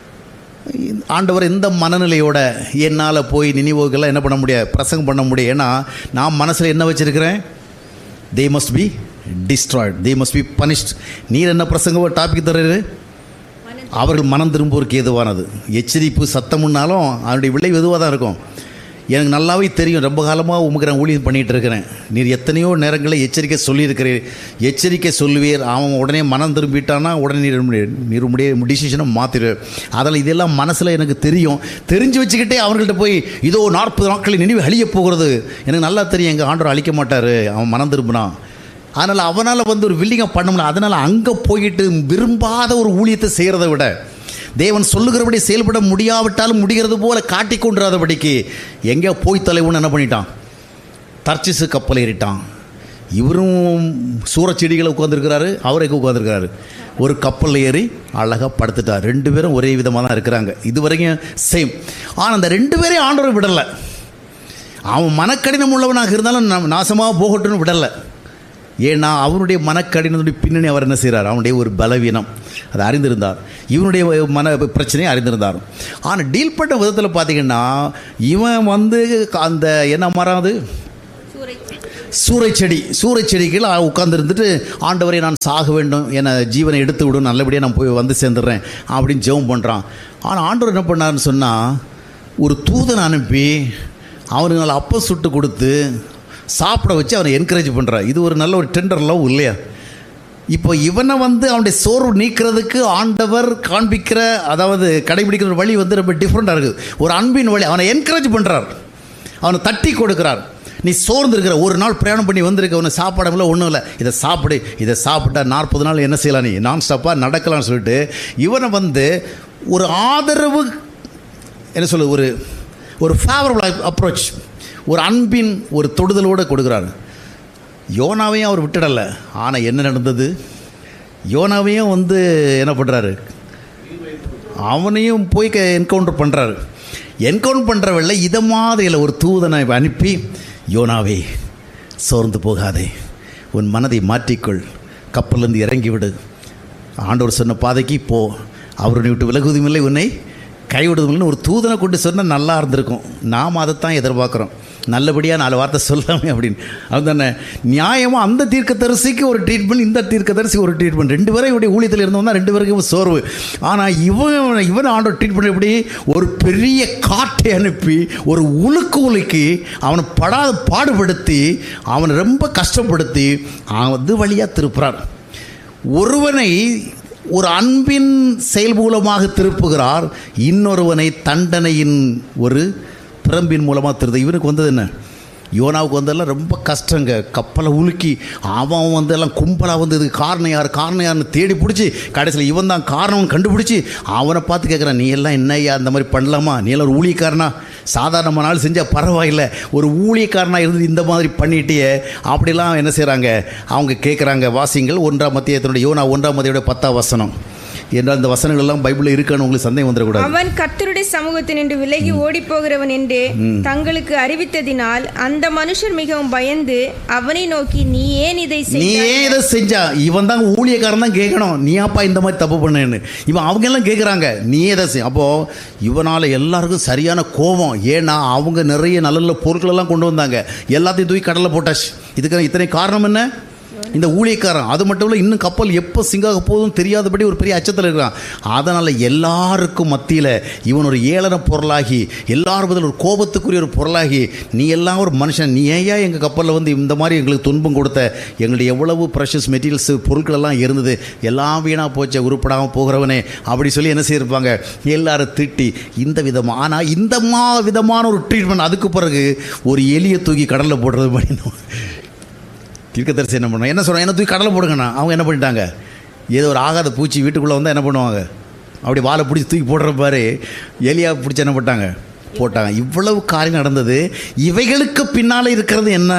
ஆண்டவர் இந்த மனநிலையோட என்னால் போய் நினைவுகள்லாம் என்ன பண்ண முடியாது பிரசங்கம் பண்ண முடியும் ஏன்னா நான் மனசில் என்ன வச்சுருக்கிறேன் they must be destroyed they must be punished நீர் என்ன பிரசங்க டாபிக் தர்றாரு அவர்கள் மனம் திரும்புவோருக்கு ஏதுவானது எச்சரிப்பு சத்தம்னாலும் அதனுடைய விளைவு எதுவாக தான் இருக்கும் எனக்கு நல்லாவே தெரியும் ரொம்ப காலமாக உமக்கு நான் ஊழியம் பண்ணிகிட்டு இருக்கிறேன் நீர் எத்தனையோ நேரங்களில் எச்சரிக்கை சொல்லியிருக்கிறீர் எச்சரிக்கை சொல்லுவீர் அவன் உடனே மனம் திரும்பிட்டானா உடனே நீர் உம்முடைய- நீர் உடைய டிசிஷனை மாற்றிடு அதில் இதெல்லாம் மனசில் எனக்கு தெரியும் தெரிஞ்சு வச்சுக்கிட்டே அவங்கள்ட்ட போய் இதோ நாற்பது நாட்களில் நினைவு அழிய போகிறது எனக்கு நல்லா தெரியும் எங்கள் ஆண்டவர் அழிக்க மாட்டார் அவன் மனம் திரும்பினான் அதனால் அவனால் வந்து ஒரு வில்லிங்காக பண்ண முடியல அதனால் அங்கே போயிட்டு விரும்பாத ஒரு ஊழியத்தை செய்கிறத விட தேவன் சொல்லுகிறபடி செயல்பட முடியாவிட்டாலும் முடிகிறது போல காட்டிக் கொண்டிராதபடிக்கு எங்கே போய் தலைவன் என்ன பண்ணிட்டான் தர்ச்சிசு கப்பல் ஏறிட்டான் இவரும் சூறச்செடிகளை உட்காந்துருக்கிறாரு அவரே உட்காந்துருக்கிறாரு ஒரு கப்பலில் ஏறி அழகாக படுத்துட்டார் ரெண்டு பேரும் ஒரே விதமாக தான் இருக்கிறாங்க இது வரைக்கும் சேம் ஆனால் அந்த ரெண்டு பேரையும் ஆண்டவர் விடலை அவன் மனக்கடினம் உள்ளவனாக இருந்தாலும் நம் நாசமாக போகட்டும்னு விடலை ஏன்னா அவனுடைய மனக்கடினத்துடைய பின்னணி அவர் என்ன செய்கிறார் அவனுடைய ஒரு பலவீனம் அதை அறிந்திருந்தார் இவனுடைய மன பிரச்சனையை அறிந்திருந்தார் ஆனால் டீல் பண்ண விதத்தில் பார்த்தீங்கன்னா இவன் வந்து அந்த என்ன மரம் அது சூறை சூறைச்செடி சூறைச்செடிகள் உட்கார்ந்துருந்துட்டு ஆண்டவரை நான் சாக வேண்டும் என ஜீவனை எடுத்து விடும் நல்லபடியாக நான் போய் வந்து சேர்ந்துடுறேன் அப்படின்னு ஜெபம் பண்ணுறான் ஆனால் ஆண்டவர் என்ன பண்ணாருன்னு சொன்னால் ஒரு தூதனை அனுப்பி அவனுக்கு நல்ல அப்பம் சுட்டு கொடுத்து சாப்பிட வச்சு அவனை என்கரேஜ் பண்ணுறான் இது ஒரு நல்ல ஒரு டெண்டர் லவ் இல்லையா இப்போ இவனை வந்து அவனுடைய சோர்வு நீக்கிறதுக்கு ஆண்டவர் காண்பிக்கிற அதாவது கடைபிடிக்கிற ஒரு வழி வந்து ரொம்ப டிஃப்ரெண்ட்டாக இருக்குது ஒரு அன்பின் வழி அவனை என்கரேஜ் பண்ணுறார் அவனை தட்டி கொடுக்கிறார் நீ சோர்ந்து இருக்கிற ஒரு நாள் பிரயாணம் பண்ணி வந்திருக்க உன்னை சாப்பாடுல ஒன்றும் இல்லை இதை சாப்பிடு இதை சாப்பிட்டா நாற்பது நாள் என்ன செய்யலாம் நீ நான் ஸ்டாப்பாக நடக்கலாம்னு சொல்லிட்டு இவனை வந்து ஒரு ஆதரவு என்ன சொல்லுது ஒரு ஒரு ஃபேவரபிள் அப்ரோச் ஒரு அன்பின் ஒரு தொடுதலோடு கொடுக்குறாரு யோனாவையும் அவர் விட்டுடலை ஆனால் என்ன நடந்தது யோனாவையும் வந்து என்ன பண்ணுறாரு அவனையும் போய் என்கவுண்டர் பண்ணுறாரு என்கவுண்டர் பண்ணுற வேலை இதை மாதிரியில் ஒரு தூதனை அனுப்பி யோனாவே சோர்ந்து போகாதே உன் மனதை மாற்றிக்கொள் கப்பல்லேருந்து இறங்கிவிடு ஆண்டவர் சொன்ன பாதைக்கு போ அவருடைய விட்டு விலகுவதும் இல்லை உன்னை கைவிடுவதும் இல்லைன்னு ஒரு தூதனை கொண்டு சொன்னால் நல்லா இருந்திருக்கும் நாம் அதைத்தான் எதிர்பார்க்குறோம் நல்லபடியாக நாலு வார்த்தை சொல்லாமே அப்படின்னு அதுதானே நியாயமாக அந்த தீர்க்கதரிசிக்கு ஒரு ட்ரீட்மெண்ட் இந்த தீர்க்கதரிசிக்கு ஒரு ட்ரீட்மெண்ட் ரெண்டு பேரும் இவருடைய ஊழியத்தில் இருந்தவங்க ரெண்டு பேருக்கும் சோர்வு ஆனால் இவன் இவன் ஆண்டவர் ட்ரீட்மெண்ட் எப்படி ஒரு பெரிய காட்டை அனுப்பி ஒரு உலுக்கு உலுக்கி அவனை படாத பாடுபடுத்தி அவனை ரொம்ப கஷ்டப்படுத்தி அவன் வந்து வழியாக திருப்புறார் ஒருவனை ஒரு அன்பின் செயல் மூலமாக திருப்புகிறார் இன்னொருவனை தண்டனையின் ஒரு பிரம்பின் மூலமாக திருது இவனுக்கு வந்தது என்ன யோனாவுக்கு வந்ததெல்லாம் ரொம்ப கஷ்டங்க கப்பலை உலுக்கி அவன் வந்து எல்லாம் கும்பலாக வந்து இதுக்கு காரணம் யார் காரணம் யாருன்னு தேடி பிடிச்சி கடைசியில் இவன் தான் காரணம் கண்டுபிடிச்சி அவனை பார்த்து கேட்குறான் நீ எல்லாம் என்னய்யா இந்த மாதிரி பண்ணலாமா நீ எல்லாம் ஒரு ஊழியக்காரனா சாதாரண நாள் செஞ்சால் பரவாயில்லை ஒரு ஊழியக்காரனாக இருந்து இந்த மாதிரி பண்ணிட்டியே அப்படிலாம் என்ன செய்கிறாங்க அவங்க கேட்குறாங்க வாசிங்கள் ஒன்றாம் மத்தியத்தினுடைய யோனா ஒன்றாம் மத்தியோட பத்தாம் வசனம் என்றால் இந்த வசனங்கள் எல்லாம் பைபிளில் இருக்கான்னு உங்களுக்கு சந்தேகம் வந்துடக்கூடாது அவன் கர்த்தருடைய சமூகத்தினின்று விலகி ஓடி போகிறவன் என்று தங்களுக்கு அறிவித்ததினால் அந்த மனுஷர் மிகவும் பயந்து அவனை நோக்கி நீ ஏன் இதை நீ செய்தாய் ஏன் இதை செஞ்சா இவன் தான் ஊழியக்காரன் தான் கேட்கணும் நீ அப்பா இந்த மாதிரி தப்பு பண்ணேன்னு இவன் அவங்க எல்லாம் கேட்குறாங்க நீ இதை செய் அப்போ இவனால் எல்லாருக்கும் சரியான கோபம் ஏன்னா அவங்க நிறைய நல்ல நல்ல பொருட்கள் எல்லாம் கொண்டு வந்தாங்க எல்லாத்தையும் தூக்கி கடலில் போட்டாச்சு இதுக்கு இத்தனை காரணம் என்ன இந்த ஊழியக்காரன் அது மட்டும் இல்லை இன்னும் கப்பல் எப்போ சிங்காக போதும் தெரியாதபடி ஒரு பெரிய அச்சத்தில் இருக்கிறான் அதனால் எல்லாருக்கும் மத்தியில் இவன் ஒரு ஏளன பொருளாகி எல்லாரும் பதில் ஒரு கோபத்துக்குரிய ஒரு பொருளாகி நீ எல்லாம் ஒரு மனுஷன் நீ ஏயா எங்கள் கப்பலில் வந்து இந்த மாதிரி எங்களுக்கு துன்பம் கொடுத்த எங்களுடைய எவ்வளவு ப்ரெஷஸ் மெட்டீரியல்ஸ் பொருட்கள் எல்லாம் இருந்தது எல்லாம் வீணாக போச்ச உருப்படாமல் போகிறவனே அப்படி சொல்லி என்ன செய்திருப்பாங்க எல்லாரும் திட்டி இந்த விதமாக ஆனால் இந்த மா விதமான ஒரு ட்ரீட்மெண்ட் அதுக்கு பிறகு ஒரு எலியை தூக்கி கடலில் போடுறது பண்ணினோம் தீர்க்கதரிசி என்ன பண்ணுவாங்க என்ன சொல்கிறாங்க என்ன தூக்கி கடலை போடுங்கண்ணா அவங்க என்ன பண்ணிட்டாங்க ஏதோ ஒரு ஆகாத பூச்சி வீட்டுக்குள்ளே வந்தால் என்ன பண்ணுவாங்க அப்படி வாழை பிடிச்சி தூக்கி போடுற பாரு எலியா பிடிச்சி என்ன பண்ணிட்டாங்க போட்டாங்க இவ்வளவு காரியம் நடந்தது இவைகளுக்கு பின்னால் இருக்கிறது என்ன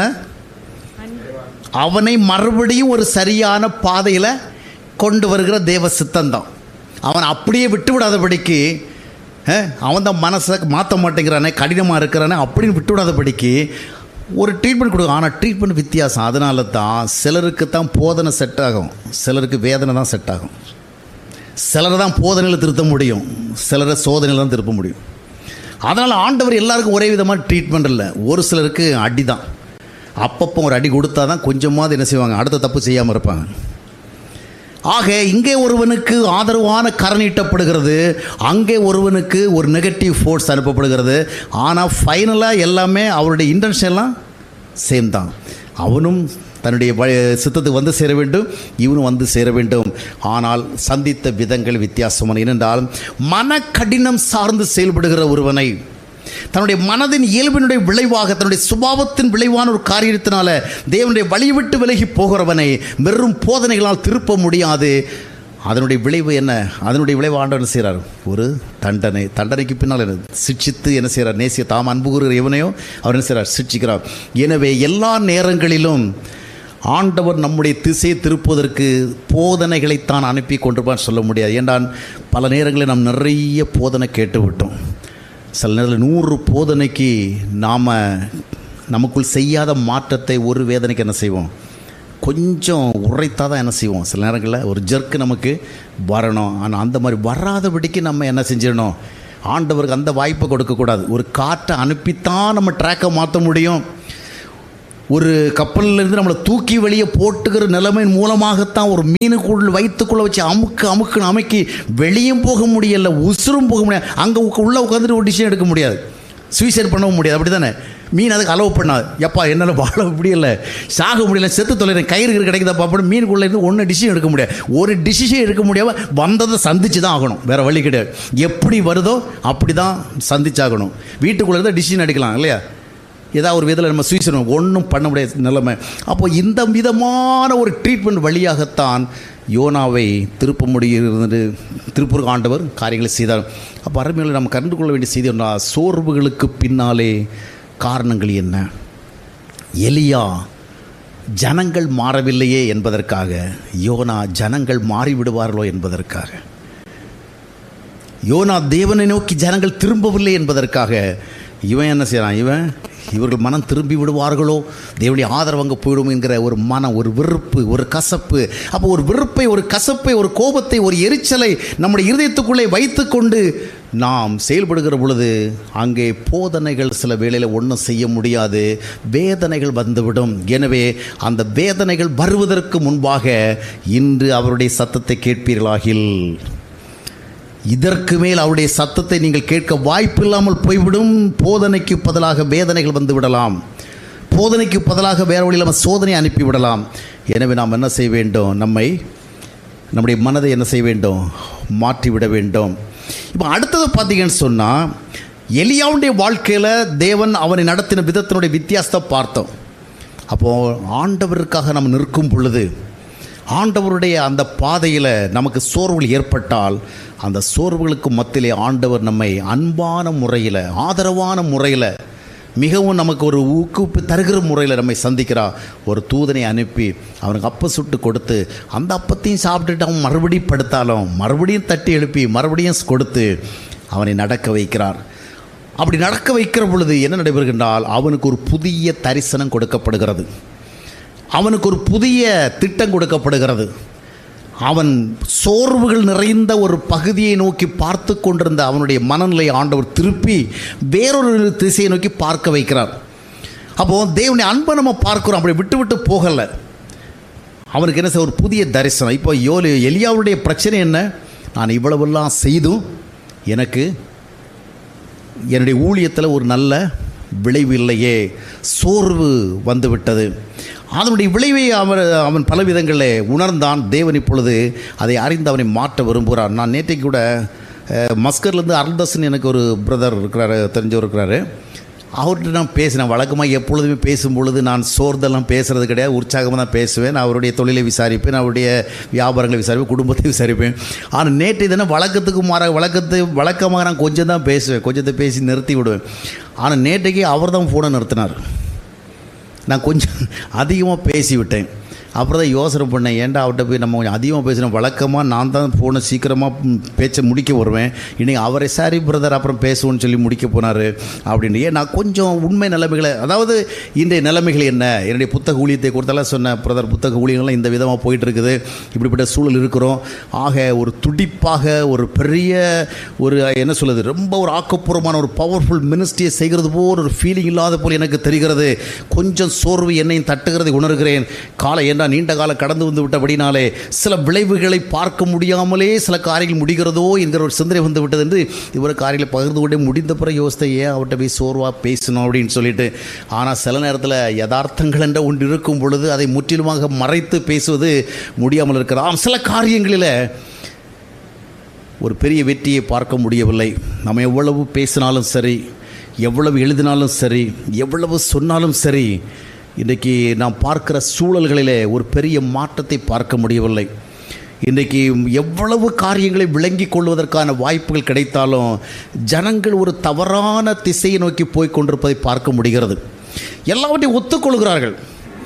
அவனை மறுபடியும் ஒரு சரியான பாதையில் கொண்டு வருகிற தேவ சித்தந்தான் அவன் அப்படியே விட்டு விடாதபடிக்கு அஹ், அவன் தான் மனசை மாற்ற மாட்டேங்கிறானே கடினமாக இருக்கிறானே அப்படின்னு விட்டு விடாதபடிக்கு ஒரு ட்ரீட்மெண்ட் கொடுக்கும் ஆனால் ட்ரீட்மெண்ட் வித்தியாசம் அதனால தான் சிலருக்கு தான் போதனை செட் ஆகும் சிலருக்கு வேதனை தான் செட் ஆகும் சிலரை தான் போதனையில் திருத்த முடியும் சிலரை சோதனையில் தான் திருப்ப முடியும் அதனால் ஆண்டவர் எல்லாருக்கும் ஒரே விதமான ட்ரீட்மெண்ட் இல்லை ஒரு சிலருக்கு அடி தான் அப்பப்போ ஒரு அடி கொடுத்தா தான் கொஞ்சமாவது என்ன செய்வாங்க அடுத்த தப்பு செய்யாமல் இருப்பாங்க ஆக இங்கே ஒருவனுக்கு ஆதரவான கரணிட்டப்படுகிறது அங்கே ஒருவனுக்கு ஒரு நெகட்டிவ் ஃபோர்ஸ் அனுப்பப்படுகிறது ஆனால் ஃபைனலாக எல்லாமே அவருடைய இன்டென்ஷன்லாம் சேம் தான் அவனும் தன்னுடைய வ- சித்தத்துக்கு வந்து சேர வேண்டும் இவனும் வந்து சேர வேண்டும் ஆனால் சந்தித்த விதங்கள் வித்தியாசமான ஏனென்றால் மன கடினம் சார்ந்து செயல்படுகிற ஒருவனை தன்னுடைய மனதின் இயல்பினுடைய விளைவாக தன்னுடைய சுபாவத்தின் விளைவான ஒரு காரியத்தினால தேவனுடைய வழி விட்டு விலகி போகிறவனை வெறும் போதனைகளால் திருப்ப முடியாது அதனுடைய விளைவு என்ன அதனுடைய விளைவு ஆண்டவர் என்ன செய்கிறார் ஒரு தண்டனை தண்டனைக்கு பின்னால் என்ன சிட்சித்து என்ன செய்கிறார் நேசிய தாம் அன்பு கூறுகிற எவனையோ அவர் என்ன செய்கிறார் சிட்சிக்கிறார் எனவே எல்லா நேரங்களிலும் ஆண்டவர் நம்முடைய திசை திருப்புவதற்கு போதனைகளைத்தான் அனுப்பி கொண்டிருப்பான்னு சொல்ல முடியாது ஏன்டான் பல நேரங்களில் நாம் நிறைய போதனை கேட்டு விட்டோம் சில நேரத்தில் நூறு போதனைக்கு நாம் நமக்குள் செய்யாத மாற்றத்தை ஒரு வேதனைக்கு என்ன செய்வோம் கொஞ்சம் உரைத்தா தான் என்ன செய்வோம் சில நேரங்களில் ஒரு ஜர்க்கு நமக்கு வரணும் ஆனால் அந்த மாதிரி வராதபடிக்கு நம்ம என்ன செஞ்சிடணும் ஆண்டவருக்கு அந்த வாய்ப்பை கொடுக்கக்கூடாது ஒரு காற்றை அனுப்பித்தான் நம்ம ட்ராக்கை மாற்ற முடியும் ஒரு கப்பல்ல இருந்து நம்மளை தூக்கி வெளியே போட்டுக்கிற நிலைமையின் மூலமாகத்தான் ஒரு மீனுக்குள் வயிற்றுக்குள்ளே வச்சு அமுக்கு அமுக்குன்னு அமுக்கி வெளியும் போக முடியல உசுரும் போக முடியாது அங்கே உள்ளே உட்காந்துட்டு ஒரு டிசிஷன் எடுக்க முடியாது சூசைட் பண்ணவும் முடியாது அப்படி தானே மீன் அதுக்கு அலோவ் பண்ணாது எப்பா என்னால் வாழ முடியல சாக முடியல செத்து தொலைறேன் கயிறு கயிறு கிடைக்குதா பாப்பா மீனுக்குள்ளே இருந்து ஒன்று டிசிஷன் எடுக்க முடியாது ஒரு டிசிஷன் எடுக்க முடியாமல் வந்ததை சந்திச்சு தான் ஆகணும் வேறு வழி கிடையாது எப்படி வருதோ அப்படி தான் சந்திச்சாகணும் வீட்டுக்குள்ளே இருந்தால் டிசிஷன் எடுக்கலாம் இல்லையா ஏதாவது ஒரு விதத்தில் நம்ம சுயசனம் ஒன்றும் பண்ண முடியாத நிலைமை அப்போ இந்த விதமான ஒரு ட்ரீட்மெண்ட் வழியாகத்தான் யோனாவை திருப்ப முடிகிறது திருப்பூர் ஆண்டவர் காரியங்களை செய்தார் அப்போ அருமையில் நம்ம கண்டு கொள்ள வேண்டிய செய்தி என்ன சோர்வுகளுக்கு பின்னாலே காரணங்கள் என்ன எலியா ஜனங்கள் மாறவில்லையே என்பதற்காக யோனா ஜனங்கள் மாறிவிடுவார்களோ என்பதற்காக யோனா தேவனை நோக்கி ஜனங்கள் திரும்பவில்லை என்பதற்காக இவன் என்ன செய்கிறான் இவன் இவர்கள் மனம் திரும்பி விடுவார்களோ தேவனுடைய ஆதரவு அங்கே போயிடும் என்கிற ஒரு மனம் ஒரு வெறுப்பு ஒரு கசப்பு அப்போ ஒரு வெறுப்பை ஒரு கசப்பை ஒரு கோபத்தை ஒரு எரிச்சலை நம்முடைய இருதயத்துக்குள்ளே வைத்துக்கொண்டு நாம் செயல்படுகிற பொழுது அங்கே போதனைகள் சில வேளையில் ஒன்றும் செய்ய முடியாது வேதனைகள் வந்துவிடும் எனவே அந்த வேதனைகள் வருவதற்கு முன்பாக இன்று அவருடைய சத்தத்தை கேட்பீர்களாகில் இதற்கு மேல் அவருடைய சத்தத்தை நீங்கள் கேட்க வாய்ப்பில்லாமல் போய்விடும் போதனைக்கு பதிலாக வேதனைகள் வந்து விடலாம் போதனைக்கு பதிலாக வேற வழியில் நம்ம சோதனை அனுப்பிவிடலாம் எனவே நாம் என்ன செய்ய வேண்டும் நம்மை நம்முடைய மனதை என்ன செய்ய வேண்டும் மாற்றிவிட வேண்டும் இப்போ அடுத்தது பார்த்தீங்கன்னு சொன்னால் எலியாவுடைய வாழ்க்கையில் தேவன் அவனை நடத்தின விதத்தினுடைய வித்தியாசத்தை பார்த்தோம் அப்போது ஆண்டவருக்காக நம்ம நிற்கும் பொழுது ஆண்டவருடைய அந்த பாதையில் நமக்கு சோர்வுகள் ஏற்பட்டால் அந்த சோர்வுகளுக்கு மத்தியிலே ஆண்டவர் நம்மை அன்பான முறையில் ஆதரவான முறையில் மிகவும் நமக்கு ஒரு ஊக்குவிப்பு தருகிற முறையில் நம்மை சந்திக்கிறார் ஒரு தூதனை அனுப்பி அவனுக்கு அப்பம் சுட்டு கொடுத்து அந்த அப்பத்தையும் சாப்பிட்டுட்டு அவன் மறுபடியும் படுத்தாலும் மறுபடியும் தட்டி எழுப்பி மறுபடியும் கொடுத்து அவனை நடக்க வைக்கிறார் அப்படி நடக்க வைக்கிற பொழுது என்ன நடைபெறுகின்றால் அவனுக்கு ஒரு புதிய தரிசனம் கொடுக்கப்படுகிறது அவனுக்கு ஒரு புதிய திட்டம் கொடுக்கப்படுகிறது அவன் சோர்வுகள் நிறைந்த ஒரு பகுதியை நோக்கி பார்த்து கொண்டிருந்த அவனுடைய மனநிலை ஆண்டவர் திருப்பி வேறொரு திசையை நோக்கி பார்க்க வைக்கிறார் அப்போது தேவனுடைய அன்பை நம்ம பார்க்குறோம் அப்படி விட்டு விட்டு போகலை அவனுக்கு என்ன செய்ய ஒரு புதிய தரிசனம் இப்போ யோலி எலியாவுடைய பிரச்சனை என்ன நான் இவ்வளவெல்லாம் செய்தும் எனக்கு என்னுடைய ஊழியத்தில் ஒரு நல்ல விளைவு இல்லையே சோர்வு வந்துவிட்டது அதனுடைய விளைவை அவன் அவன் பல விதங்களில் உணர்ந்தான் தேவன் இப்பொழுது அதை அறிந்து அவனை மாற்ற விரும்புகிறார் நான் நேற்றைக்கு கூட அஹ், மஸ்கர்லேருந்து அருள்தாசன் எனக்கு ஒரு பிரதர் இருக்கிறாரு தெரிஞ்சவர் இருக்கிறாரு அவர்கிட்ட நான் பேசினேன் வழக்கமாக எப்பொழுதுமே பேசும் பொழுது நான் சோர்தெல்லாம் பேசுகிறது கிடையாது உற்சாகமாக தான் பேசுவேன் நான் அவருடைய தொழிலை விசாரிப்பேன் அவருடைய வியாபாரங்களை விசாரிப்பேன் குடும்பத்தை விசாரிப்பேன் ஆனால் நேற்று தினம் வழக்கத்துக்கு மாறாக வழக்கத்து வழக்கமாக நான் கொஞ்சம் தான் பேசுவேன் கொஞ்சத்தை பேசி நிறுத்தி விடுவேன் ஆனால் நேற்றைக்கு அவர் தான் ஃபோனை நிறுத்தினார் நான் கொஞ்சம் அதிகமாக பேசிவிட்டேன் அப்புறம் தான் யோசனை பண்ணேன் ஏன்டா அவர்கிட்ட போய் நம்ம கொஞ்சம் அதிகமாக பேசினோம் வழக்கமாக நான் தான் ஃபோனை சீக்கிரமாக ம், பேச்சை முடிக்க வருவேன் இன்றைக்கி அவரை சாரி பிரதர் அப்புறம் பேசுவோன்னு சொல்லி முடிக்க போனார் அப்படின்னு ஏன் நான் கொஞ்சம் உண்மை நிலைமைகளை அதாவது இன்றைய நிலைமைகள் என்ன என்னுடைய புத்தக ஊழியத்தை கொடுத்தாலும் சொன்ன பிரதர் புத்தக ஊழியங்கள்லாம் இந்த விதமாக போயிட்டு இருக்குது இப்படிப்பட்ட சூழல் இருக்கிறோம் ஆக ஒரு துடிப்பாக ஒரு பெரிய ஒரு என்ன சொல்லுது ரொம்ப ஒரு ஆக்கப்பூர்வமான ஒரு பவர்ஃபுல் மினிஸ்ட்ரியை செய்கிறது போல் ஒரு ஃபீலிங் இல்லாத போல் எனக்கு தெரிகிறது கொஞ்சம் சோர்வு என்னையும் தட்டுகிறதை உணர்கிறேன் காலை ஏண்டா நீண்ட காலம் கடந்து வந்து விட்டபடினாலே சில விளைவுகளை பார்க்க முடியாமலே சில காரியங்கள் முடிகிறதோ என்கிற ஒரு சிந்தனை வந்து விட்டது என்று இவர் காரியங்களை பகிர்ந்து கொண்டே முடிந்த பிறகு யோசித்த ஏன் அவர்கிட்ட போய் சோர்வாக பேசணும் அப்படின்னு சொல்லிட்டு ஆனால் சில நேரத்தில் யதார்த்தங்கள் என்ற ஒன்று இருக்கும் பொழுது அதை முற்றிலுமாக மறைத்து பேசுவது முடியாமல் இருக்கிறாம் சில காரியங்களில் ஒரு பெரிய வெற்றியை பார்க்க முடியவில்லை நம்ம எவ்வளவு பேசினாலும் சரி எவ்வளவு எழுதினாலும் சரி எவ்வளவு சொன்னாலும் சரி இன்றைக்கி நாம் பார்க்கிற சூழல்களிலே ஒரு பெரிய மாற்றத்தை பார்க்க முடியவில்லை இன்றைக்கி எவ்வளவு காரியங்களை விளங்கி கொள்வதற்கான வாய்ப்புகள் கிடைத்தாலும் ஜனங்கள் ஒரு தவறான திசையை நோக்கி போய் கொண்டிருப்பதை பார்க்க முடிகிறது எல்லாவற்றையும் ஒத்துக்கொள்கிறார்கள்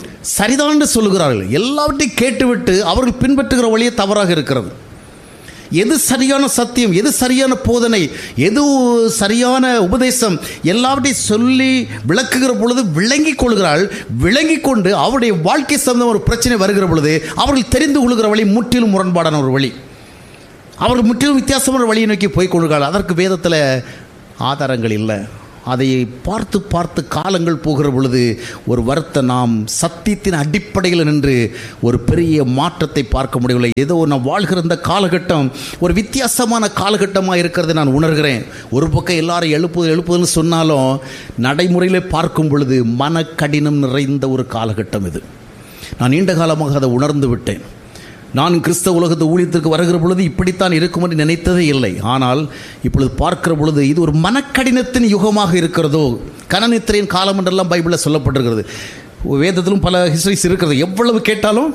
சரிதான் என்று சொல்லுகிறார்கள் எல்லாவற்றையும் கேட்டுவிட்டு அவர்கள் பின்பற்றுகிற வழியே தவறாக இருக்கிறது எது சரியான சத்தியம் எது சரியான போதனை எது சரியான உபதேசம் எல்லாவற்றையும் சொல்லி விளக்குகிற பொழுது விளங்கிக் கொள்கிறாள் விளங்கிக் கொண்டு அவருடைய வாழ்க்கை சம்பந்தம் ஒரு பிரச்சனை வருகிற பொழுது அவர்கள் தெரிந்து கொள்கிற வழி முற்றிலும் முரண்பாடான ஒரு வழி அவர்கள் முற்றிலும் வித்தியாசமான வழியை நோக்கி போய் கொள்கிறாள் அதற்கு வேதத்தில் ஆதாரங்கள் இல்லை அதை பார்த்து பார்த்து காலங்கள் போகிற பொழுது ஒரு வருத்த நாம் சத்தியத்தின் அடிப்படையில் நின்று ஒரு பெரிய மாற்றத்தை பார்க்க முடியவில்லை ஏதோ நான் வாழ்கிற இந்த காலகட்டம் ஒரு வித்தியாசமான காலகட்டமாக இருக்கிறதை நான் உணர்கிறேன் ஒரு பக்கம் எல்லாரும் எழுப்புது எழுப்புதுன்னு சொன்னாலும் நடைமுறையில் பார்க்கும் பொழுது மனக்கடினம் நிறைந்த ஒரு காலகட்டம் இது நான் நீண்ட காலமாக அதை உணர்ந்து விட்டேன் நான் கிறிஸ்தவ உலகத்து ஊழியத்திற்கு வருகிற பொழுது இப்படித்தான் இருக்கும் என்று நினைத்ததே இல்லை ஆனால் இப்பொழுது பார்க்கிற பொழுது இது ஒரு மனக்கடினத்தின் யுகமாக இருக்கிறதோ கனநித்திரையின் காலம் என்றெல்லாம் பைபிளில் சொல்லப்பட்டிருக்கிறது வேதத்திலும் பல ஹிஸ்டரிஸ் இருக்கிறது எவ்வளவு கேட்டாலும்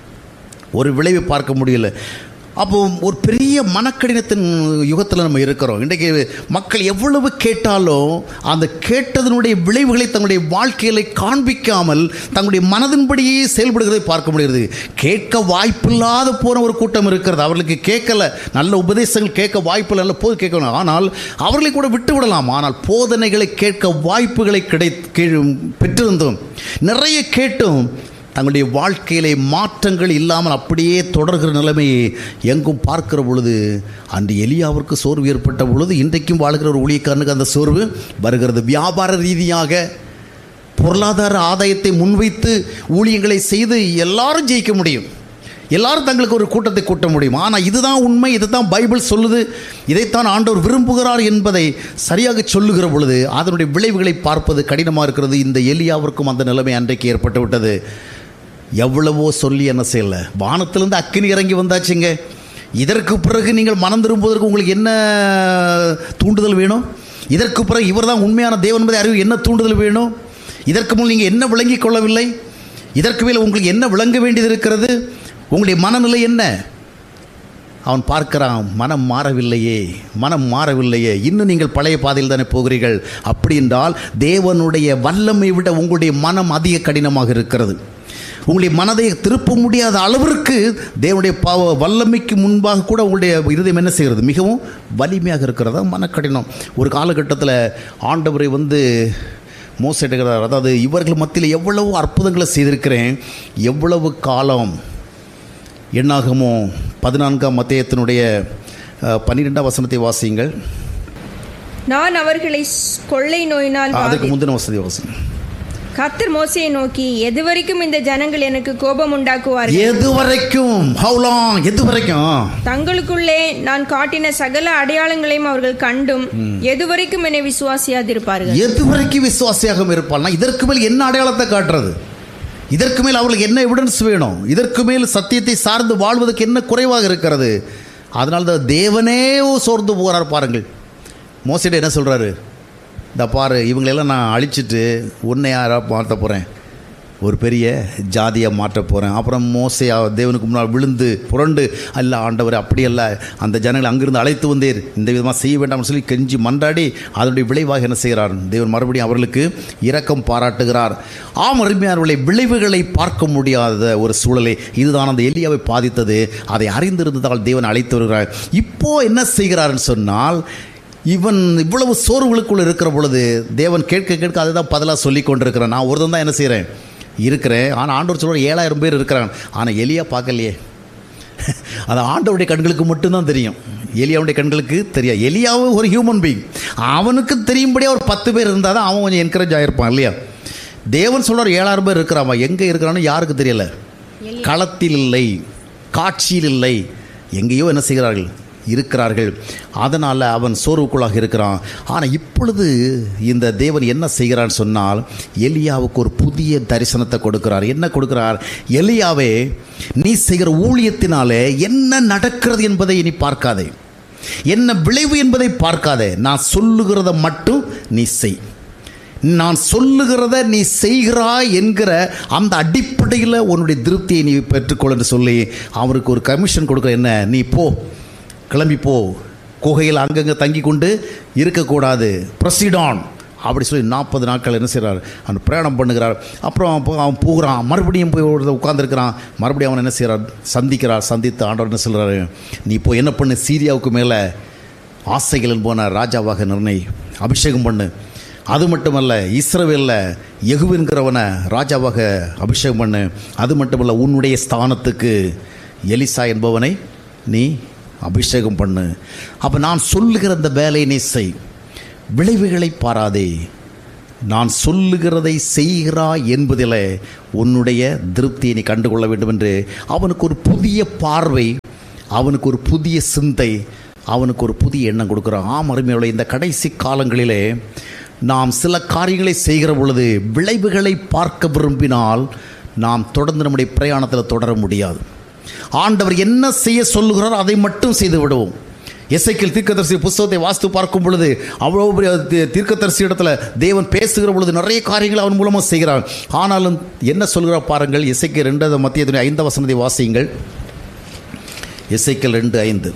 ஒரு விளைவை பார்க்க முடியல அப்போ ஒரு பெரிய மனக்கடினத்தின் யுகத்தில் நம்ம இருக்கிறோம் இன்றைக்கு மக்கள் எவ்வளவு கேட்டாலும் அந்த கேட்டதனுடைய விளைவுகளை தங்களுடைய வாழ்க்கையில காண்பிக்காமல் தங்களுடைய மனதின்படியே செயல்படுகிறதை பார்க்க முடிகிறது கேட்க வாய்ப்பில்லாத போன ஒரு கூட்டம் இருக்கிறது அவர்களுக்கு கேட்கல நல்ல உபதேசங்கள் கேட்க வாய்ப்பு நல்ல போது கேட்கணும் ஆனால் அவர்களை கூட விட்டு விடலாம் ஆனால் போதனைகளை கேட்க வாய்ப்புகளை கிடை கீழ் பெற்றிருந்தோம் நிறைய கேட்டும் தங்களுடைய வருகையிலே மாற்றங்கள் இல்லாமல் அப்படியே தொடர்கிற நிலைமையை எங்கும் பார்க்கிற பொழுது அன்று எலியாவிற்கு சோர்வு ஏற்பட்ட பொழுது இன்றைக்கும் வாழ்கிற ஒரு ஊழியக்காரனுக்கு அந்த சோர்வு வருகிறது வியாபார ரீதியாக பொருளாதார ஆதாயத்தை முன்வைத்து ஊழியங்களை செய்து எல்லாரும் ஜெயிக்க முடியும் எல்லாரும் தங்களுக்கு ஒரு கூட்டத்தை கூட்ட முடியும் ஆனால் இதுதான் உண்மை இதுதான் பைபிள் சொல்லுது இதைத்தான் ஆண்டவர் விரும்புகிறார் என்பதை சரியாக சொல்லுகிற பொழுது அதனுடைய விளைவுகளை பார்ப்பது கடினமாக இருக்கிறது இந்த எலியாவிற்கும் அந்த நிலைமை அன்றைக்கு ஏற்பட்டு விட்டது எவ்வளவோ சொல்லி என்ன செய்யல வானத்திலிருந்து அக்கினி இறங்கி வந்தாச்சுங்க இதற்கு பிறகு நீங்கள் மனம் திரும்புவதற்கு உங்களுக்கு என்ன தூண்டுதல் வேணும் இதற்கு பிறகு இவர் தான் உண்மையான தேவன் என்பதை அறிவு என்ன தூண்டுதல் வேணும் இதற்கு முன் நீங்கள் என்ன விளங்கிக் கொள்ளவில்லை இதற்கு மேல் உங்களுக்கு என்ன விளங்க வேண்டியது இருக்கிறது உங்களுடைய மனநிலை என்ன அவன் பார்க்கிறான் மனம் மாறவில்லையே மனம் மாறவில்லையே இன்னும் நீங்கள் பழைய பாதையில் தானே போகிறீர்கள் அப்படி என்றால் தேவனுடைய வல்லமை விட உங்களுடைய மனம் அதிக கடினமாக இருக்கிறது உங்களுடைய மனதை திருப்ப முடியாத அளவிற்கு தேவனுடைய பாவ வல்லமைக்கு முன்பாக கூட உங்களுடைய இருதயம் என்ன செய்கிறது மிகவும் வலிமையாக இருக்கிறதா மனக்கடினம் ஒரு காலகட்டத்தில் ஆண்டவரை வந்து மோசிடுகிறார் அதாவது இவர்கள் மத்தியில் எவ்வளவு அற்புதங்களை செய்திருக்கிறேன் எவ்வளவு காலம் எண்ணாகமோ பதினான்காம் மத்தியத்தினுடைய பன்னிரெண்டாம் வசனத்தை வாசியுங்கள் நான் அவர்களை ஸ்- கொள்ளை நோயினால் அதுக்கு பாதி- முந்தின வசதி வாசிங்க கர்த்தர் மோசையை நோக்கி எதுவரைக்கும் இந்த ஜனங்கள் எனக்கு கோபம் உண்டாக்குவார்கள் எது வரைக்கும் ஹவுலாம் எது வரைக்கும் தங்களுக்குள்ளே நான் காட்டின சகல அடையாளங்களையும் அவர்கள் கண்டும் எதுவரைக்கும் என்னை விசுவாசியாதிருப்பார்கள் எது வரைக்கும் விசுவாசியாக இருப்பாள்னா இதற்கு மேல் என்ன அடையாளத்தை காட்டுறது இதற்கு மேல் அவர்களுக்கு என்ன எவிடன்ஸ் வேணும் இதற்கு மேல் சத்தியத்தை சார்ந்து வாழ்வதற்கு என்ன குறைவாக இருக்கிறது அதனால தான் தேவனே சோர்ந்து போகிறார் பாருங்கள் மோசடி என்ன சொல்கிறாரு இந்த பாரு இவங்களெல்லாம் நான் அழிச்சிட்டு உன்னை யாராக மாற்ற போகிறேன் ஒரு பெரிய ஜாதியாக மாற்ற போகிறேன் அப்புறம் மோசையா தேவனுக்கு முன்னால் விழுந்து புரண்டு அல்ல ஆண்டவர் அப்படி அல்ல அந்த ஜனங்களை அங்கிருந்து அழைத்து வந்தீர் இந்த விதமாக செய்ய வேண்டாம்னு சொல்லி கெஞ்சி மன்றாடி அதனுடைய விளைவாக என்ன செய்கிறார் தேவன் மறுபடியும் அவர்களுக்கு இரக்கம் பாராட்டுகிறார் ஆம் அருமையானவர்களை விளைவுகளை பார்க்க முடியாத ஒரு சூழலை இதுதான் அந்த எலியாவை பாதித்தது அதை அறிந்திருந்ததால் தேவன் அழைத்து வருகிறார் இப்போ என்ன செய்கிறார்னு சொன்னால் இவன் இவ்வளவு சோர்வுகளுக்குள் இருக்கிற பொழுது தேவன் கேட்க கேட்க அதை தான் பதிலாக சொல்லி கொண்டிருக்கிறேன் நான் ஒருத்தன் தான் என்ன செய்கிறேன் இருக்கிறேன் ஆனால் ஆண்டவர் சொல்கிற ஏழாயிரம் பேர் இருக்கிறான் ஆனால் எலியா பார்க்கலையே அது ஆண்டவருடைய கண்களுக்கு மட்டும்தான் தெரியும் எலியாவுடைய கண்களுக்கு தெரியாது எலியாவும் ஒரு ஹியூமன் பீயிங் அவனுக்கு தெரியும்படியாக ஒரு பத்து பேர் இருந்தால் தான் அவன் கொஞ்சம் என்கரேஜ் ஆகிருப்பான் இல்லையா தேவன் சொல்கிறார் ஏழாயிரம் பேர் இருக்கிறாமா எங்கே இருக்கிறான்னு யாருக்கு தெரியல களத்தில் இல்லை காட்சியில் இல்லை எங்கேயோ என்ன செய்கிறார்கள் இருக்கிறார்கள் அதனால் அவன் சோர்வுக்குள்ளாக இருக்கிறான் ஆனால் இப்பொழுது இந்த தேவன் என்ன செய்கிறான்னு சொன்னால் எலியாவுக்கு ஒரு புதிய தரிசனத்தை கொடுக்கிறார் என்ன கொடுக்கிறார் எலியாவே நீ செய்கிற ஊழியத்தினாலே என்ன நடக்கிறது என்பதை நீ பார்க்காதே என்ன விளைவு என்பதை பார்க்காதே நான் சொல்லுகிறத மட்டும் நீ செய் நான் சொல்லுகிறத நீ செய்கிறாய் என்கிற அந்த அடிப்படையில் உன்னுடைய திருப்தியை நீ பெற்றுக்கொள் என்று சொல்லி அவருக்கு ஒரு கமிஷன் கொடுக்க என்ன நீ போ கிளம்பி போ குகையில் அங்கங்கே தங்கி கொண்டு இருக்கக்கூடாது ப்ரொசீடான் அப்படி சொல்லி நாற்பது நாட்கள் என்ன செய்கிறார் அவன் பிரயாணம் பண்ணுகிறார் அப்புறம் அப்போ அவன் போகிறான் மறுபடியும் போய் ஒரு உட்காந்துருக்கிறான் மறுபடியும் அவன் என்ன செய்கிறார் சந்திக்கிறார் சந்தித்து ஆண்டவர் என்ன சொல்கிறாரு நீ இப்போ என்ன பண்ணு சீரியாவுக்கு மேலே ஆசைகளின் போன ராஜாவாக நிர்ணய் அபிஷேகம் பண்ணு அது மட்டுமல்ல இஸ்ரவேலில் எகுவின்கிறவனை ராஜாவாக அபிஷேகம் பண்ணு அது மட்டுமல்ல உன்னுடைய ஸ்தானத்துக்கு எலிசா என்பவனை நீ அபிஷேகம் பண்ணு அப்போ நான் சொல்லுகிற அந்த வேலையை நீ செய் விளைவுகளை பாராதே நான் சொல்லுகிறதை செய்கிறாய் என்பதில் உன்னுடைய திருப்தியை நீ கண்டுகொள்ள வேண்டும் என்று அவனுக்கு ஒரு புதிய பார்வை அவனுக்கு ஒரு புதிய சிந்தை அவனுக்கு ஒரு புதிய எண்ணம் கொடுக்குறான் ஆம் அருமையோட இந்த கடைசி காலங்களிலே நாம் சில காரியங்களை செய்கிற பொழுது விளைவுகளை பார்க்க விரும்பினால் நாம் தொடர்ந்து நம்முடைய பிரயாணத்தில் தொடர முடியாது ஆண்டவர் என்ன செய்ய சொல்லுகிறாரோ அதை மட்டும் செய்து விடுவோம் எசைக்கில் தீர்க்கதரிசி புஸ்தகத்தை வாஸ்து பார்க்கும் பொழுது அவ்வளோ பெரிய தீ- தீர்க்கதரிசி இடத்துல தேவன் பேசுகிற பொழுது நிறைய காரியங்களை அவன் மூலமாக செய்கிறான் ஆனாலும் என்ன சொல்கிறார் பாருங்கள் எசைக்கு ரெண்டாவது மத்திய ஐந்து வசனத்தை வாசியுங்கள் எசைக்கல் ரெண்டு ஐந்து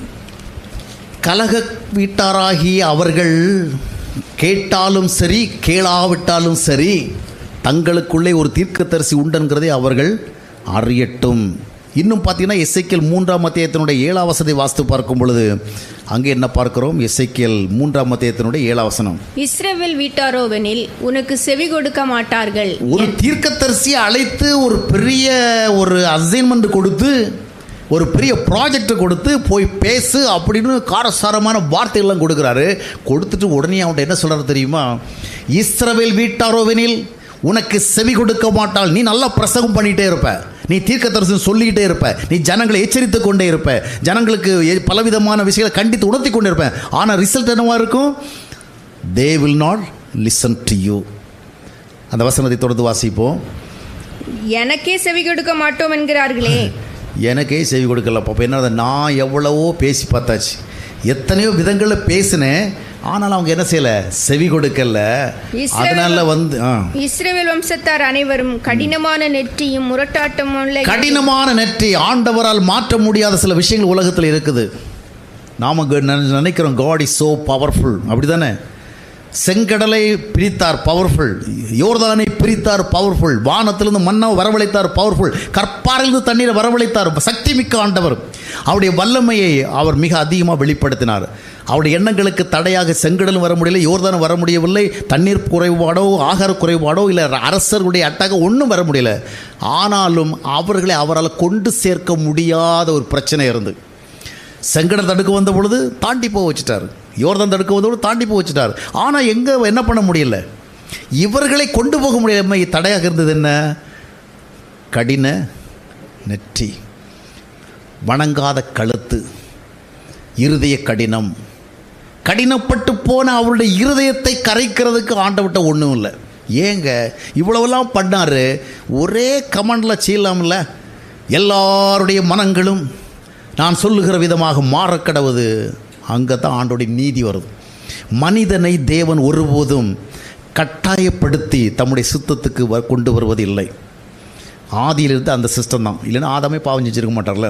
கலக வீட்டாராகிய அவர்கள் கேட்டாலும் சரி கேளாவிட்டாலும் சரி தங்களுக்குள்ளே ஒரு தீர்க்கதரிசி உண்டுங்கிறதை அவர்கள் அறியட்டும் இன்னும் பார்த்தீங்கன்னா எஸ்ஐக்கியல் மூன்றாம் அத்தியாயத்தினுடைய ஏழாம் வசதி வாஸ்து பார்க்கும் பொழுது அங்கே என்ன பார்க்கிறோம் எஸ்ஐக்கியல் மூன்றாம் அத்தியாயத்தினுடைய ஏழாம் வசனம் இஸ்ரவேல் வீட்டாரோவெனில் உனக்கு செவி கொடுக்க மாட்டார்கள் ஒரு தீர்க்கதரிசியை அழைத்து ஒரு பெரிய ஒரு அசைன்மெண்ட் கொடுத்து ஒரு பெரிய ப்ராஜெக்டை கொடுத்து போய் பேசு அப்படின்னு காரசாரமான வார்த்தைகள்லாம் கொடுக்குறாரு கொடுத்துட்டு உடனே அவன்கிட்ட என்ன சொல்கிறாரு தெரியுமா இஸ்ரவேல் வீட்டாரோவெனில் உனக்கு செவி கொடுக்க மாட்டாள் நீ நல்லா பிரசங்கம் பண்ணிகிட்டே இருப்ப நீ தீர்க்கதரிசனம் சொல்லிக்கிட்டே இருப்ப நீ ஜனங்களை எச்சரித்து கொண்டே இருப்ப ஜனங்களுக்கு எ- பலவிதமான விஷயங்களை கண்டித்து உணர்த்தி கொண்டே இருப்ப ஆனால் ரிசல்ட் என்னவா இருக்கும் they will not listen to you அந்த வசனத்தை தொடர்ந்து வாசிப்போம் எனக்கே செவி கொடுக்க மாட்டோம் என்கிறார்களே எனக்கே செவி கொடுக்கல அப்போ என்ன நான் எவ்வளவோ பேசி பார்த்தாச்சு எத்தனையோ விதங்களில் பேசினேன் ஆனால் அவங்க என்ன செய்யல செவி கொடுக்கல இஸ்ரவேல் அதனால வந்து ஆ இஸ்ரவேல் வம்சத்தார் அனைவரும் கடினமான நெற்றியும் முரட்டாட்டமும் உள்ள கடினமான நெற்றி ஆண்டவரால் மாற்ற முடியாத சில விஷயங்கள் உலகத்தில் இருக்குது நாம க- நினை- நினைக்கிறோம் காட் இஸ் so பவர்ஃபுல் அப்படி தானே செங்கடலை பிரித்தார் பவர்ஃபுல் யோர்தானை பிரித்தார் பவர்ஃபுல் வானத்திலிருந்து மண்ணை வரவழைத்தார் பவர்ஃபுல் கற்பாரிலிருந்து தண்ணீரை வரவழைத்தார் சக்தி மிக்க ஆண்டவர் அவருடைய வல்லமையை அவர் மிக அதிகமாக வெளிப்படுத்தினார் அவருடைய எண்ணங்களுக்கு தடையாக செங்கடலும் வர முடியல யோர்தானும் வர முடியவில்லை தண்ணீர் குறைபாடோ ஆகார குறைபாடோ இல்லை அரசர்களுடைய அட்டாக ஒன்றும் வர முடியல ஆனாலும் அவர்களை அவரால் கொண்டு சேர்க்க முடியாத ஒரு பிரச்சனை இருந்து செங்கடம் தடுக்க வந்த பொழுது தாண்டி போக வச்சுட்டார் யோர்தான் தடுக்க வந்த பொழுது தாண்டி போக வச்சுட்டார் ஆனால் எங்கே என்ன பண்ண முடியல இவர்களை கொண்டு போக முடியாம தடையாக இருந்தது என்ன கடின நெற்றி வணங்காத கழுத்து இருதய கடினம் கடினப்பட்டு போன அவருடைய இருதயத்தை கரைக்கிறதுக்கு ஆண்டவிட்ட ஒன்றும் இல்லை ஏங்க இவ்வளவெல்லாம் பண்ணாரு ஒரே கமெண்டில் செய்யலாம்ல எல்லாருடைய மனங்களும் நான் சொல்லுகிற விதமாக மாறக்கடவுது அங்கே தான் ஆண்டோடைய நீதி வருது மனிதனை தேவன் ஒருபோதும் கட்டாயப்படுத்தி தம்முடைய சித்தத்துக்கு வ கொண்டு வருவது இல்லை ஆதியிலிருந்து அந்த சிஸ்டம் தான் இல்லைன்னா ஆதாமே பாவம் செஞ்சிருக்க மாட்டார்ல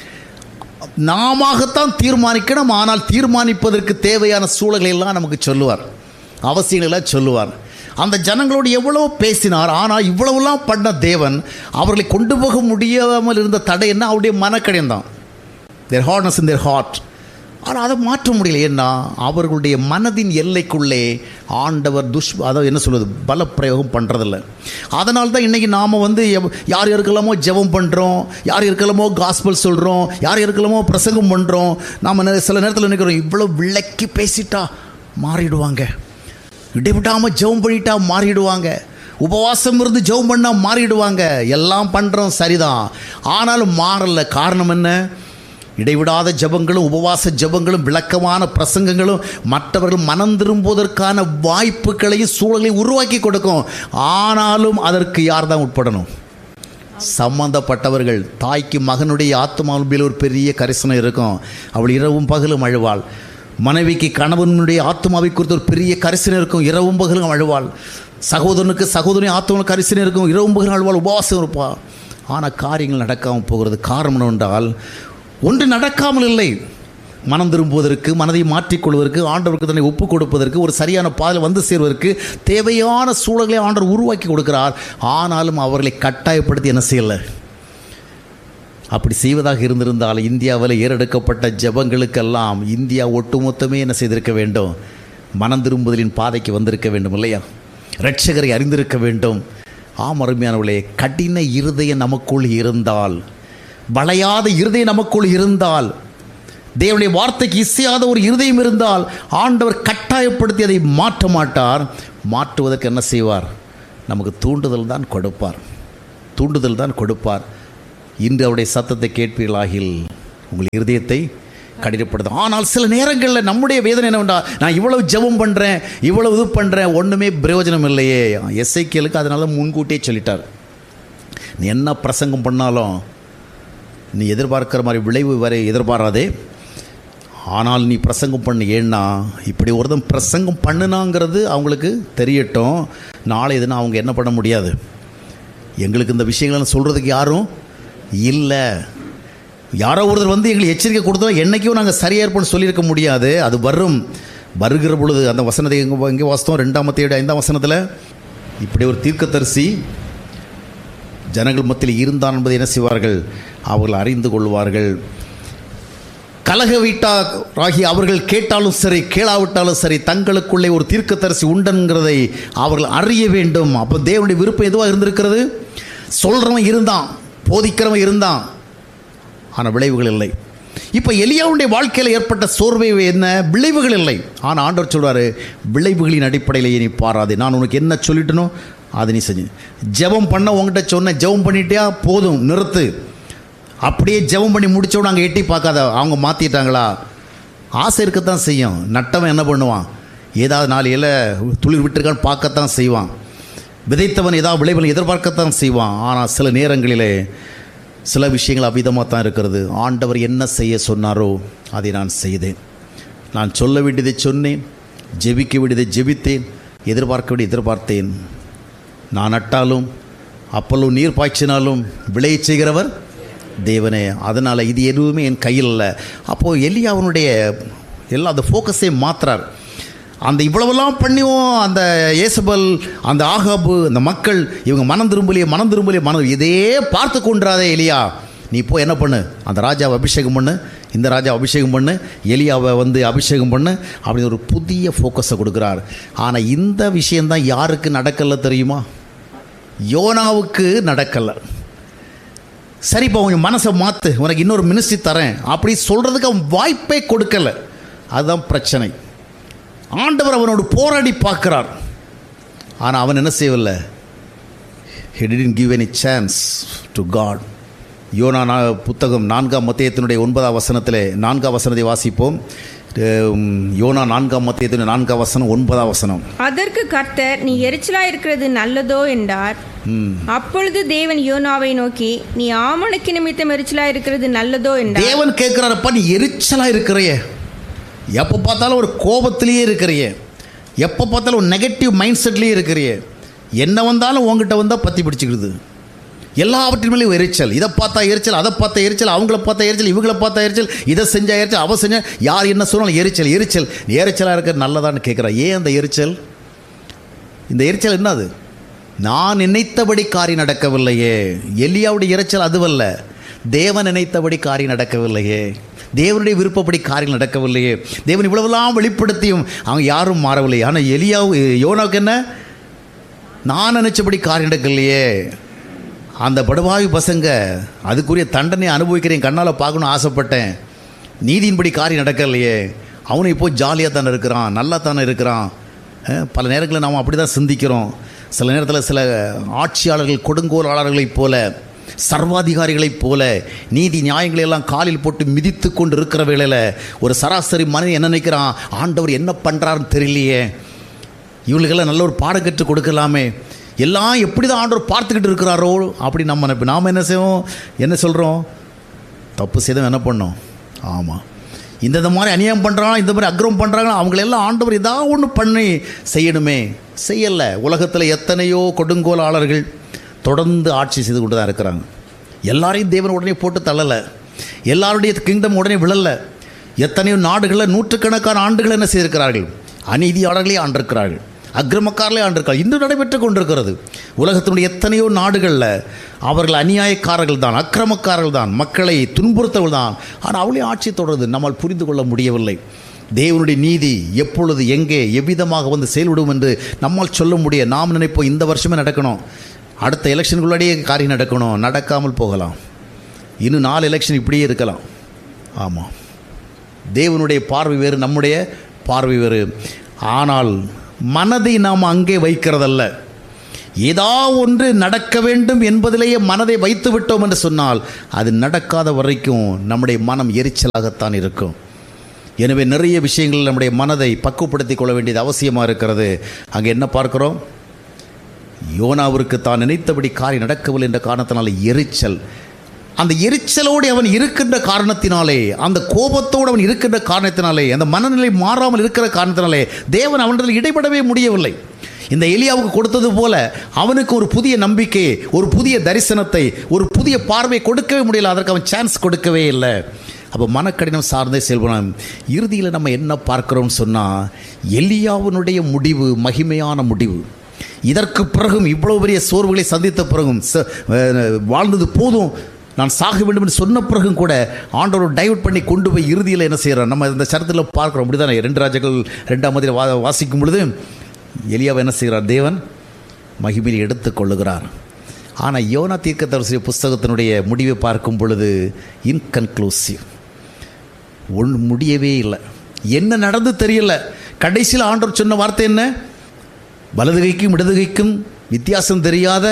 நாமத்தான் தீர்மானிக்கணும் ஆனால் தீர்மானிப்பதற்கு தேவையான சூழல்களை எல்லாம் நமக்கு சொல்லுவார் அவசியங்களை சொல்லுவார் அந்த ஜனங்களோடு எவ்வளோ பேசினார் ஆனால் இவ்வளவுலாம் பண்ண தேவன் அவர்களை கொண்டு போக முடியாமல் இருந்த தடை என்ன அவருடைய மனக்கடியம் தான் தேர் ஹார்ட்னஸ் இன் தேர் ஹார்ட் ஆனால் அதை மாற்ற முடியல ஏன்னா அவர்களுடைய மனதின் எல்லைக்குள்ளே ஆண்டவர் துஷ் அதை என்ன சொல்வது பலப்பிரயோகம் பண்ணுறதில்ல அதனால தான் இன்றைக்கி நாம் வந்து எவ்- யார் யாருக்கெல்லாமோ ஜெபம் பண்ணுறோம் யார் யாருக்கெல்லாமோ காஸ்பல் சொல்கிறோம் யார் யாருக்கெல்லாமோ பிரசங்கம் பண்ணுறோம் நாம் சில நேரத்தில் நினைக்கிறோம் இவ்வளோ விளக்கி பேசிட்டா மாறிடுவாங்க இடைவிடாமல் ஜெபம் பண்ணிட்டா மாறிடுவாங்க உபவாசம் இருந்து ஜெபம் பண்ணால் மாறிடுவாங்க எல்லாம் பண்ணுறோம் சரிதான் ஆனாலும் மாறல காரணம் என்ன இடைவிடாத ஜெபங்களும் உபவாச ஜெபங்களும் விளக்கமான பிரசங்கங்களும் மற்றவர்கள் மனம் திரும்புவதற்கான வாய்ப்புகளையும் சூழலையும் உருவாக்கி கொடுக்கும் ஆனாலும் அதற்கு யார் தான் உட்படணும் சம்பந்தப்பட்டவர்கள் தாய்க்கு மகனுடைய ஆத்மாவில் ஒரு பெரிய கரிசனம் இருக்கும் அவள் இரவும் பகலும் அழுவாள் மனைவிக்கு கணவனுடைய ஆத்மாவை குறித்து ஒரு பெரிய கரிசனம் இருக்கும் இரவும் பகலும் அழுவாள் சகோதரனுக்கு சகோதரி ஆத்மாவுக்கு கரிசனம் இருக்கும் இரவும் பகலும் அழுவாள் உபவாசம் இருப்பாள் ஆனால் காரியங்கள் நடக்காமல் போகிறது காரணம் என்றால் ஒன்று நடக்காமல் இல்லை மனம் திரும்புவதற்கு மனதை மாற்றிக்கொள்வதற்கு ஆண்டவருக்கு தன்னை ஒப்புக் கொடுப்பதற்கு ஒரு சரியான பாதையில் வந்து சேர்வதற்கு தேவையான சூழல்களை ஆண்டவர் உருவாக்கி கொடுக்கிறார் ஆனாலும் அவர்களை கட்டாயப்படுத்தி என்ன செய்யலை அப்படி செய்வதாக இருந்திருந்தால் இந்தியாவில் ஏறெடுக்கப்பட்ட ஜெபங்களுக்கெல்லாம் இந்தியா ஒட்டுமொத்தமே என்ன செய்திருக்க வேண்டும் மனம் திரும்புதலின் பாதைக்கு வந்திருக்க வேண்டும் இல்லையா ரட்சகரை அறிந்திருக்க வேண்டும் ஆம் அருமையானவர்களே கடின இருதயம் நமக்குள் இருந்தால் வளையாத இருதயம் நமக்குள் இருந்தால் தேவனுடைய வார்த்தைக்கு இசையாத ஒரு இருதயம் இருந்தால் ஆண்டவர் கட்டாயப்படுத்தி அதை மாற்ற மாட்டார் மாற்றுவதற்கு என்ன செய்வார் நமக்கு தூண்டுதல் தான் கொடுப்பார் தூண்டுதல் தான் கொடுப்பார் இன்று அவருடைய சத்தத்தை கேட்பீர்களாகில் உங்கள் இருதயத்தை கடினப்படுத்தும் ஆனால் சில நேரங்களில் நம்முடைய வேதனை என்னவென்றா நான் இவ்வளவு ஜெபம் பண்ணுறேன் இவ்வளவு இது பண்ணுறேன் ஒன்றுமே பிரயோஜனம் இல்லையே எஸ்ஐக்கியலுக்கு அதனால முன்கூட்டியே சொல்லிட்டார் நீ என்ன பிரசங்கம் பண்ணாலும் நீ எதிர்பார்க்கிற மாதிரி விளைவு வரை எதிர்பாராதே ஆனால் நீ பிரசங்கம் பண்ணு ஏன்னா இப்படி ஒருத்தன் பிரசங்கம் பண்ணுனாங்கிறது அவங்களுக்கு தெரியட்டும் நாளை எதுனா அவங்க என்ன பண்ண முடியாது எங்களுக்கு இந்த விஷயங்களை சொல்கிறதுக்கு யாரும் இல்லை யாரோ ஒருத்தர் வந்து எங்களுக்கு எச்சரிக்கை கொடுத்தோம் என்றைக்கும் நாங்கள் சரியாக இருப்போம்னு சொல்லியிருக்க முடியாது அது வரும் வருகிற பொழுது அந்த வசனத்தை எங்கே எங்கே வாசித்தோம் ரெண்டாம் தேடி ஐந்தாம் வசனத்தில் இப்படி ஒரு தீர்க்கதரிசி ஜனங்கள் மத்தியில் இருந்தான் என்பதை என்ன செய்வார்கள் அவர்கள் அறிந்து கொள்வார்கள் கலக வீட்டாராகி அவர்கள் கேட்டாலும் சரி கேளாவிட்டாலும் சரி தங்களுக்குள்ளே ஒரு தீர்க்கதரிசி உண்டுங்கிறதை அவர்கள் அறிய வேண்டும் அப்போ தேவனுடைய விருப்பம் எதுவாக இருந்திருக்கிறது சொல்கிறவன் இருந்தான் போதிக்கிறவன் இருந்தான் ஆனால் விளைவுகள் இல்லை இப்போ எலியாவுடைய வாழ்க்கையில் ஏற்பட்ட சோர்வை என்ன விளைவுகள் இல்லை ஆனால் ஆண்டவர் சொல்வார் விளைவுகளின் அடிப்படையில் நீ பாராதே நான் உனக்கு என்ன சொல்லிட்டனோ அதை நீ செஞ்சு ஜெபம் பண்ண உங்ககிட்ட சொன்ன ஜெபம் பண்ணிட்டியா போதும் நிறுத்து அப்படியே ஜெபம் பண்ணி முடிச்சோட அங்கே எட்டி பார்க்காத அவங்க மாற்றிட்டாங்களா ஆசை இருக்கத்தான் செய்யும் நட்டவன் என்ன பண்ணுவான் ஏதாவது நாலு இலை துளிர் விட்டுருக்கான்னு பார்க்கத்தான் செய்வான் விதைத்தவன் ஏதாவது விளைவுகளை எதிர்பார்க்கத்தான் செய்வான் ஆனால் சில நேரங்களிலே சில விஷயங்கள் அவிதமாக தான் இருக்கிறது ஆண்டவர் என்ன செய்ய சொன்னாரோ அதை நான் செய்தேன் நான் சொல்ல வேண்டியதை சொன்னேன் ஜெபிக்க வேண்டியதை ஜெபித்தேன் எதிர்பார்க்க வேண்டியதை எதிர்பார்த்தேன் நான் நட்டாலும் அப்பல்லோ நீர் பாய்ச்சினாலும் விளையச் செய்கிறவர் தேவனே அதனால் இது எதுவுமே என் கையில் இல்லை அப்போது எலி அவனுடைய எல்லாம் அந்த ஃபோக்கஸே மாத்துறார் அந்த இவ்வளவெல்லாம் பண்ணியும் அந்த ஏசபல் அந்த ஆகாபு அந்த மக்கள் இவங்க மனம் திரும்பலையே மனம் திரும்பலையே மனம் இதே பார்த்து கொண்டாதே எலியா நீ போய் என்ன பண்ணு அந்த ராஜாவை அபிஷேகம் பண்ணு இந்த ராஜா அபிஷேகம் பண்ணு எலியாவை வந்து அபிஷேகம் பண்ணு அப்படி ஒரு புதிய ஃபோக்கஸை கொடுக்குறார் ஆனால் இந்த விஷயந்தான் யாருக்கு நடக்கல தெரியுமா யோனாவுக்கு நடக்கலை சரிப்பா உன் மனசை மாற்று உனக்கு இன்னொரு மினிஸ்ட்ரி தரேன் அப்படி சொல்கிறதுக்கு அவன் வாய்ப்பே கொடுக்கல அதுதான் பிரச்சனை ஆண்டவர் அவனோடு போராடி பார்க்கிறார் ஆனால் அவன் என்ன செய்யவில்லை he didn't give any chance to God யோனா நா- புத்தகம் நான்காம் மத்தியத்தினுடைய ஒன்பதாம் வசனத்திலே நான்காம் வசனத்தை வாசிப்போம் உம், யோனா நான்காம் மத்தியத்தினுடைய நான்காம் வசனம் ஒன்பதாம் வசனம் அதற்கு கர்த்தர் நீ எரிச்சலா இருக்கிறது நல்லதோ என்றார் அப்பொழுது தேவன் யோனாவை நோக்கி நீ ஆமனுக்கு நிமித்தம் எரிச்சலா இருக்கிறது நல்லதோ என்றார் தேவன் கேட்குறாரப்பா நீ எரிச்சலா இருக்கிறியே எப்போ பார்த்தாலும் ஒரு கோபத்திலேயே இருக்கிறியே எப்போ பார்த்தாலும் ஒரு நெகட்டிவ் மைண்ட் செட்லேயே இருக்கிறியே என்ன வந்தாலும் உங்ககிட்ட வந்தால் பற்றி பிடிச்சிக்கிடுது எல்லாவற்றின் மேலேயும் எரிச்சல் இதை பார்த்தா எரிச்சல் அதை பார்த்தா எரிச்சல் அவங்கள பார்த்தா எரிச்சல் இவங்கள பார்த்தா எரிச்சல் இதை செஞ்சா எரிச்சல் அவ செஞ்சா யார் என்ன சொன்னாலும் எரிச்சல் எரிச்சல் நீ எரிச்சலாக இருக்கிறது நல்லதான்னு கேட்குறா ஏன் அந்த எரிச்சல் இந்த எரிச்சல் என்னது நான் நினைத்தபடி காரியம் நடக்கவில்லையே எலியாவுடைய இரைச்சல் அதுவல்ல தேவன் நினைத்தபடி காரியம் நடக்கவில்லையே தேவனுடைய விருப்பப்படி காரியம் நடக்கவில்லையே தேவன் இவ்வளவெல்லாம் வெளிப்படுத்தியும் அவங்க யாரும் மாறவில்லையே ஆனால் எலியாவு யோனாவுக்கு என்ன நான் நினைச்சபடி காரியம் நடக்கலையே அந்த படுவாவி பசங்க அதுக்குரிய தண்டனை அனுபவிக்கிறேன் கண்ணால் பார்க்கணும் ஆசைப்பட்டேன் நீதியின்படி காரியம் நடக்கலையே அவனும் இப்போ ஜாலியாக தானே இருக்கிறான் நல்லா தானே இருக்கிறான் அஹ், பல நேரங்களில் நாம் அப்படி தான் சிந்திக்கிறோம் சில நேரத்தில் சில ஆட்சியாளர்கள் கொடுங்கோலாளர்களைப் போல சர்வாதிகாரிகளைப் போல நீதி நியாயங்களை எல்லாம் காலில் போட்டு மிதித்து கொண்டு இருக்கிற வேளையில் ஒரு சராசரி மனிதன் என்ன நினைக்கிறான் ஆண்டவர் என்ன பண்ணுறாருன்னு தெரியலையே இவங்களுக்கெல்லாம் நல்ல ஒரு பாடம் கற்றுக் கொடுக்கலாமே எல்லாம் எப்படி தான் ஆண்டவர் பார்த்துக்கிட்டு இருக்கிறாரோ அப்படி நம்ம நினைப்பு நாம் என்ன செய்வோம் என்ன சொல்கிறோம் தப்பு செய்தவன் என்ன பண்ணோம் ஆமாம் இந்த இந்த மாதிரி அநியாயம் பண்ணுறாங்க இந்த மாதிரி அக்ரம் பண்ணுறாங்க அவங்களெல்லாம் ஆண்டவர் ஏதாவது ஒன்று பண்ணி செய்யணுமே செய்யலை உலகத்தில் எத்தனையோ கொடுங்கோலாளர்கள் தொடர்ந்து ஆட்சி செய்து கொண்டு தான் இருக்கிறாங்க எல்லாரையும் தேவன் உடனே போட்டு தள்ளலை எல்லாருடைய கிங்டம் உடனே விழலை எத்தனையோ நாடுகளில் நூற்றுக்கணக்கான ஆண்டுகள் என்ன செய்திருக்கிறார்கள் அநீதியாளர்களே ஆண்டிருக்கிறார்கள் அக்கிரமக்காரர்களே ஆண்டிருக்கிறார்கள் இன்று நடைபெற்று கொண்டிருக்கிறது உலகத்தினுடைய எத்தனையோ நாடுகளில் அவர்கள் அநியாயக்காரர்கள் தான் அக்கிரமக்காரர்கள் தான் மக்களை துன்புறுத்தவர்கள் தான் ஆனால் அவளே ஆட்சி தொடருது நம்மால் புரிந்து கொள்ள முடியவில்லை தேவனுடைய நீதி எப்பொழுது எங்கே எவ்விதமாக வந்து செயல்படும் என்று நம்மால் சொல்ல முடிய நாம் நினைப்போம் இந்த வருஷமே நடக்கணும் அடுத்த எலெக்ஷனுக்குள்ளாடியே காரியம் நடக்கணும் நடக்காமல் போகலாம் இன்னும் நாலு எலெக்ஷன் இப்படியே இருக்கலாம் ஆமாம் தேவனுடைய பார்வை வேறு நம்முடைய பார்வை வேறு ஆனால் மனதை நாம் அங்கே வைக்கிறதல்ல ஏதா ஒன்று நடக்க வேண்டும் என்பதிலேயே மனதை வைத்து விட்டோம் என்று சொன்னால் அது நடக்காத வரைக்கும் நம்முடைய மனம் எரிச்சலாகத்தான் இருக்கும் எனவே நிறைய விஷயங்கள் நம்முடைய மனதை பக்குவப்படுத்திக் கொள்ள வேண்டியது அவசியமாக இருக்கிறது அங்கே என்ன பார்க்கிறோம் யோனாவிற்கு தான் நினைத்தபடி காரியம் நடக்கவில்லை என்ற காரணத்தினால எரிச்சல் அந்த எரிச்சலோடு அவன் இருக்கின்ற காரணத்தினாலே அந்த கோபத்தோடு அவன் இருக்கின்ற காரணத்தினாலே அந்த மனநிலை மாறாமல் இருக்கிற காரணத்தினாலே தேவன் அவனிடத்தில் இடைபடவே முடியவில்லை இந்த எலியாவுக்கு கொடுத்தது போல அவனுக்கு ஒரு புதிய நம்பிக்கை ஒரு புதிய தரிசனத்தை ஒரு புதிய பார்வை கொடுக்கவே முடியல அதற்கு அவன் சான்ஸ் கொடுக்கவே இல்லை அப்போ மனக்கடினம் சார்ந்தே செல்வனம் இறுதியில் நம்ம என்ன பார்க்குறோம்னு சொன்னால் எலியாவினுடைய முடிவு மகிமையான முடிவு இதற்கு பிறகும் இவ்வளவு பெரிய சோர்வுகளை சந்தித்த பிறகும் ச- அஹ் வாழ்ந்தது போதும் நான் சாக வேண்டும் என்று சொன்ன பிறகும் கூட ஆண்டவர் டைவர்ட் பண்ணி கொண்டு போய் இறுதியில் என்ன செய்கிறார் நம்ம இந்த சரத்தில் பார்க்குறோம் அப்படிதானே ரெண்டு ராஜாக்கள் ரெண்டாம் மதியில் வா வாசிக்கும் பொழுது எலியாவை என்ன செய்கிறார் தேவன் மகிமையில் எடுத்துக் கொள்ளுகிறார் ஆனால் யோனா தீர்க்கதரிசி புஸ்தகத்தினுடைய முடிவை பார்க்கும் பொழுது இன்கன்க்ளூசிவ் ஒன்று முடியவே இல்லை என்ன நடந்து தெரியல கடைசியில் ஆண்டவர் சொன்ன வார்த்தை என்ன வலது கைக்கும் இடது கைக்கும் வித்தியாசம் தெரியாத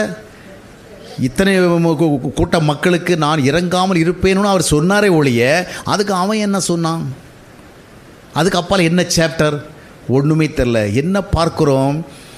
இத்தனை ம- கூ- கூ- கூட்ட மக்களுக்கு நான் இறங்காமல் இருப்பேன்னு அவர் சொன்னாரே ஒழிய அதுக்கு அவன் என்ன சொன்னான் அதுக்கு அப்பால் என்ன சாப்டர் ஒன்றுமே தெரில என்ன பார்க்கிறோம்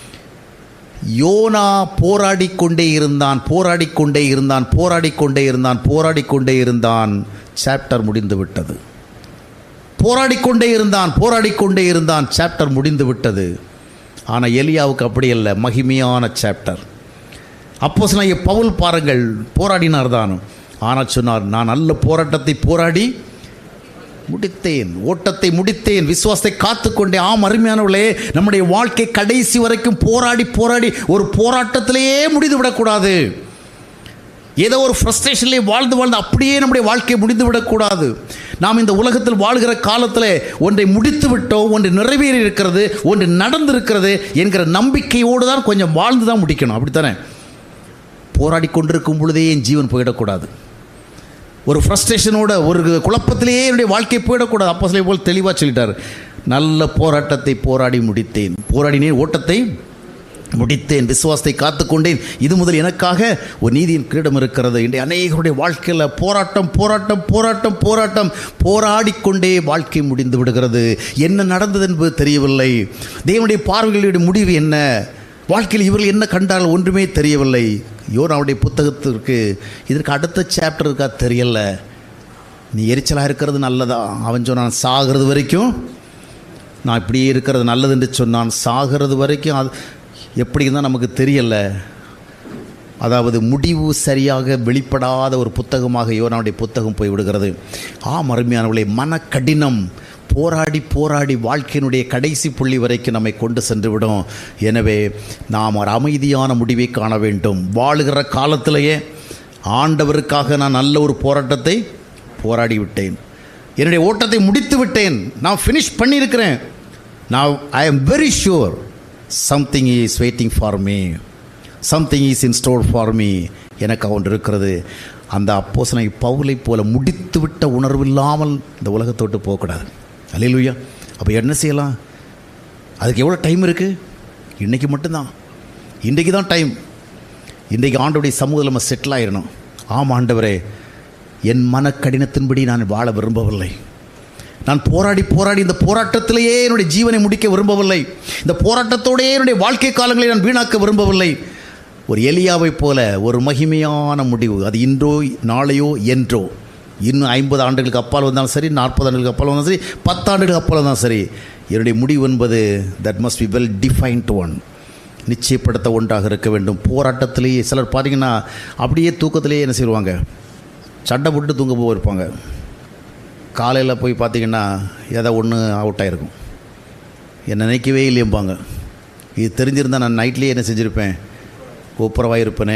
யோனா போராடிக் கொண்டே இருந்தான் போராடிக் கொண்டே இருந்தான் போராடிக் கொண்டே இருந்தான் போராடிக் கொண்டே இருந்தான் சாப்டர் முடிந்து விட்டது போராடிக் கொண்டே இருந்தான் போராடிக் கொண்டே இருந்தான் சாப்டர் முடிந்து விட்டது ஆனால் எலியாவுக்கு அப்படி அல்ல மகிமையான சாப்டர் அப்போ சொன்ன பவுல் பாருங்கள் போராடினார் தான் ஆனால் சொன்னார் நான் நல்ல போராட்டத்தை போராடி முடித்தேன் ஓட்டத்தை முடித்தேன் விசுவாசத்தை காத்துக்கொண்டே ஆம் அருமையானவர்களே நம்முடைய வாழ்க்கை கடைசி வரைக்கும் போராடி போராடி ஒரு போராட்டத்திலேயே முடிந்து விடக்கூடாது ஏதோ ஒரு ஃப்ரஸ்ட்ரேஷன்லேயே வாழ்ந்து வாழ்ந்து அப்படியே நம்முடைய வாழ்க்கை முடிந்து விடக்கூடாது நாம் இந்த உலகத்தில் வாழ்கிற காலத்தில் ஒன்றை முடித்து விட்டோம் ஒன்று நிறைவேறி இருக்கிறது ஒன்று நடந்திருக்கிறது என்கிற நம்பிக்கையோடு தான் கொஞ்சம் வாழ்ந்து தான் முடிக்கணும் அப்படித்தானே போராடி கொண்டிருக்கும் பொழுதே என் ஜீவன் போயிடக்கூடாது ஒரு ஃப்ரஸ்ட்ரேஷனோட ஒரு குழப்பத்திலேயே என்னுடைய வாழ்க்கை போயிடக்கூடாது அப்போ சிலை போல் தெளிவாக சொல்லிட்டார் நல்ல போராட்டத்தை போராடி முடித்தேன் போராடினேன் ஓட்டத்தை முடித்தேன் விசுவாசத்தை காத்துக்கொண்டேன் இது முதல் எனக்காக ஒரு நீதியின் கிரீடம் இருக்கிறது இன்றைய அநேகருடைய வாழ்க்கையில் போராட்டம் போராட்டம் போராட்டம் போராட்டம் போராடிக்கொண்டே வாழ்க்கை முடிந்து விடுகிறது என்ன நடந்தது என்பது தெரியவில்லை தேவனுடைய பார்வைகளுடைய முடிவு என்ன வாழ்க்கையில் இவர்கள் என்ன கண்டால் ஒன்றுமே தெரியவில்லை யோனாவுடைய புத்தகத்திற்கு இதற்கு அடுத்த சாப்டர் இருக்கா தெரியல நீ எரிச்சலாக இருக்கிறது நல்லதா அவன் சொன்னான் சாகிறது வரைக்கும் நான் இப்படியே இருக்கிறது நல்லது என்று சொன்னான் சாகிறது வரைக்கும் அது எப்படி தான் நமக்கு தெரியல அதாவது முடிவு சரியாக வெளிப்படாத ஒரு புத்தகமாக யோனாவுடைய புத்தகம் போய் விடுகிறது ஆம் அருமையானவர்களே மனக்கடினம் போராடி போராடி வாழ்க்கையினுடைய கடைசி புள்ளி வரைக்கும் நம்மை கொண்டு சென்று விடும் எனவே நாம் ஒரு அமைதியான முடிவை காண வேண்டும் வாழுகிற காலத்திலேயே ஆண்டவருக்காக நான் நல்ல ஒரு போராட்டத்தை போராடி விட்டேன் என்னுடைய ஓட்டத்தை முடித்து விட்டேன் நான் ஃபினிஷ் பண்ணியிருக்கிறேன் நான் I am very sure something is waiting for me something is in store for me எனக்கு ஒன்று இருக்கிறது அந்த அப்போசனை பவுலை போல முடித்து விட்ட உணர்வு இல்லாமல் இந்த உலகத்தை விட்டு போகக்கூடாது அல்லையா அப்போ என்ன செய்யலாம் அதுக்கு எவ்வளோ டைம் இருக்குது இன்றைக்கி மட்டும்தான் இன்றைக்கு தான் டைம் இன்றைக்கு ஆண்டோடைய சமூகத்தில் நம்ம செட்டில் ஆயிடணும் ஆம் ஆண்டவரே என் மனக்கடினத்தின்படி நான் வாழ விரும்பவில்லை நான் போராடி போராடி இந்த போராட்டத்திலேயே என்னுடைய ஜீவனை முடிக்க விரும்பவில்லை இந்த போராட்டத்தோடையே என்னுடைய வாழ்க்கை காலங்களை நான் வீணாக்க விரும்பவில்லை ஒரு எலியாவைப் போல ஒரு மகிமையான முடிவு அது இன்றோ நாளையோ என்றோ இன்னும் ஐம்பது ஆண்டுகளுக்கு அப்பால் வந்தாலும் சரி நாற்பது ஆண்டுகளுக்கு அப்பால் வந்தாலும் சரி பத்தாண்டுகளுக்கு அப்பால் வந்தாலும் சரி என்னுடைய முடிவு என்பது that must be well defined one நிச்சயப்படுத்த ஒன்றாக இருக்க வேண்டும் போராட்டத்திலேயே சிலர் பார்த்தீங்கன்னா அப்படியே தூக்கத்திலேயே என்ன செய்வாங்க சண்டை போட்டு தூங்க போயிருப்பாங்க காலையில் போய் பார்த்தீங்கன்னா ஏதோ ஒன்று அவுட் ஆகிருக்கும் என்னை நினைக்கவே இல்லையம்பாங்க இது தெரிஞ்சிருந்தால் நான் நைட்லேயே என்ன செஞ்சுருப்பேன் ஒப்புரவாக இருப்பேனே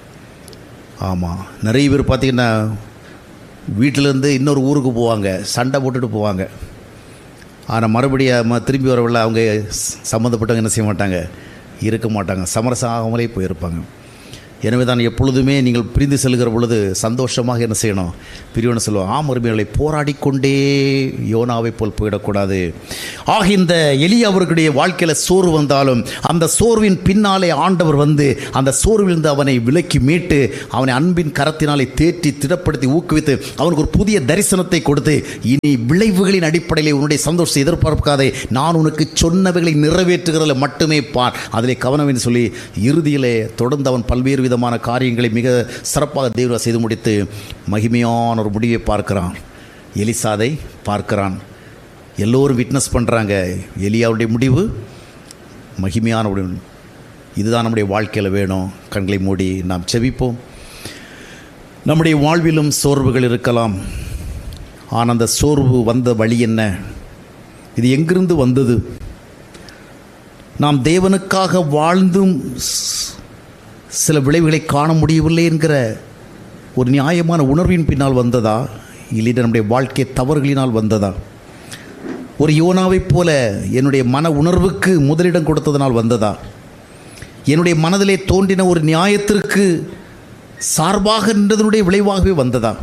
ஆமாம் நிறைய பேர் பார்த்தீங்கன்னா வீட்டிலேருந்து இன்னொரு ஊருக்கு போவாங்க சண்டை போட்டுட்டு போவாங்க ஆனால் மறுபடியும் ம- திரும்பி வரவில்லை அவங்க ஸ்- சம்மந்தப்பட்டவங்க என்ன செய்ய மாட்டாங்க இருக்க மாட்டாங்க சமரசம் ஆகாமலே போயிருப்பாங்க எனவே தான் எப்பொழுதுமே நீங்கள் பிரிந்து செல்கிற பொழுது சந்தோஷமாக என்ன செய்யணும் பிரிவனை சொல்லுவோம் ஆம் உரிமைகளை போராடி கொண்டே யோனாவை போல் போயிடக்கூடாது ஆக இந்த எளிய அவர்களுடைய வாழ்க்கையில் சோர்வு வந்தாலும் அந்த சோர்வின் பின்னாலே ஆண்டவர் வந்து அந்த சோர்விலிருந்து அவனை விலக்கி மீட்டு அவனை அன்பின் கரத்தினாலே தேற்றி திடப்படுத்தி ஊக்குவித்து அவனுக்கு ஒரு புதிய தரிசனத்தை கொடுத்து இனி விளைவுகளின் அடிப்படையில் உன்னுடைய சந்தோஷத்தை எதிர்பார்க்காதே நான் உனக்கு சொன்னவைகளை நிறைவேற்றுகிறதில் மட்டுமே பார் அதிலே கவனம் என்று சொல்லி இறுதியிலே தொடர்ந்து அவன் பல்வேறு விதமான காரியங்களை மிக சிறப்பாக தேவன் செய்து முடித்து மகிமையான ஒரு முடிவை பார்க்கிறான் எலிசாதை பார்க்கிறான் எல்லோரும் விட்னஸ் பண்ணுறாங்க எலியாவுடைய முடிவு மகிமையான முடிவு இதுதான் நம்முடைய வாழ்க்கையில் வேணும் கண்களை மூடி நாம் செபிப்போம் நம்முடைய வாழ்விலும் சோர்வுகள் இருக்கலாம் ஆனால் அந்த சோர்வு வந்த வழி என்ன இது எங்கிருந்து வந்தது நாம் தேவனுக்காக வாழ்ந்தும் ஸ்- சில விளைவுகளை காண முடியவில்லை என்கிற ஒரு நியாயமான உணர்வின் பின்னால் வந்ததா இல்லை நம்முடைய வாழ்க்கை தவறுகளினால் வந்ததா ஒரு யோனாவைப் போல என்னுடைய மன உணர்வுக்கு முதலிடம் கொடுத்ததனால் வந்ததா என்னுடைய மனதிலே தோன்றின ஒரு நியாயத்திற்கு சார்பாக நின்றதனுடைய விளைவாகவே வந்ததா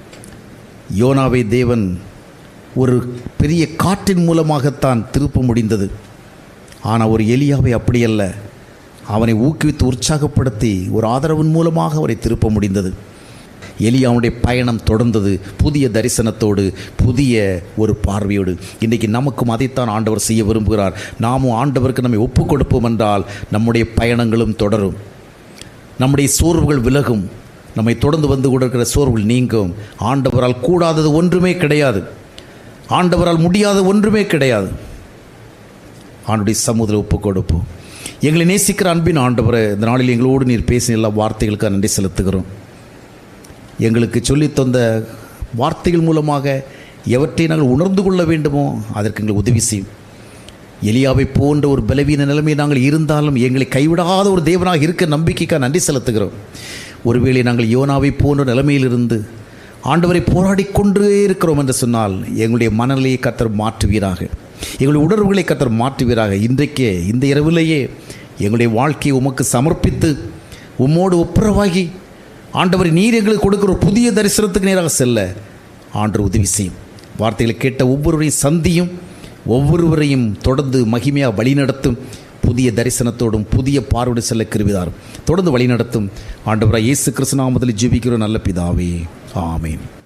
யோனாவை தேவன் ஒரு பெரிய காற்றின் மூலமாகத்தான் திருப்ப முடிந்தது ஆனால் ஒரு எலியாவை அப்படியல்ல அவனை ஊக்குவித்து உற்சாகப்படுத்தி ஒரு ஆதரவின் மூலமாக அவரை திருப்ப முடிந்தது எலியாவுடைய பயணம் தொடர்ந்தது புதிய தரிசனத்தோடு புதிய ஒரு பார்வையோடு இன்றைக்கி நமக்கும் அதைத்தான் ஆண்டவர் செய்ய விரும்புகிறார் நாமும் ஆண்டவருக்கு நம்மை ஒப்புக் கொடுப்போம் என்றால் நம்முடைய பயணங்களும் தொடரும் நம்முடைய சோர்வுகள் விலகும் நம்மை தொடர்ந்து வந்து கொண்டிருக்கிற சோர்வுகள் நீங்கும் ஆண்டவரால் கூடாதது ஒன்றுமே கிடையாது ஆண்டவரால் முடியாத ஒன்றுமே கிடையாது ஆண்டுடைய சமூகத்தில் ஒப்புக் கொடுப்போம் எங்களை நேசிக்கிற அன்பின் ஆண்டவரை இந்த நாளில் எங்களோடு நீர் பேசின எல்லா வார்த்தைகளுக்கு நன்றி செலுத்துகிறோம் எங்களுக்கு சொல்லித் தந்த வார்த்தைகள் மூலமாக எவற்றை நாங்கள் உணர்ந்து கொள்ள வேண்டுமோ அதற்கு எங்களுக்கு உதவி செய்யும் எலியாவை போன்ற ஒரு பலவீன நிலைமை நாங்கள் இருந்தாலும் எங்களை கைவிடாத ஒரு தேவனாக இருக்க நம்பிக்கைக்காக நன்றி செலுத்துகிறோம் ஒருவேளை நாங்கள் யோனாவை போன்ற நிலைமையிலிருந்து ஆண்டவரை போராடி கொண்டே இருக்கிறோம் என்று சொன்னால் எங்களுடைய மனநிலையை கத்தர் மாற்றுவீராக எங்களுடைய உணர்வுகளை கத்தர் மாற்றுவீராக இன்றைக்கே இந்த இரவிலேயே எங்களுடைய வாழ்க்கையை உமக்கு சமர்ப்பித்து உம்மோடு ஒப்புரவாகி ஆண்டவர் நீர் எங்களுக்கு கொடுக்கிற ஒரு புதிய தரிசனத்துக்கு நேராக செல்ல ஆண்டு உதவி செய்யும் வார்த்தைகளை கேட்ட ஒவ்வொருவரையும் சந்தியும் ஒவ்வொருவரையும் தொடர்ந்து மகிமையாக வழிநடத்தும் புதிய தரிசனத்தோடும் புதிய பார்வையோடு செல்ல கிருவிதாரும் தொடர்ந்து வழிநடத்தும் ஆண்டவராக இயேசு கிறிஸ்து நாமத்தில் ஜெபிக்கிற நல்ல பிதாவே ஆமீன்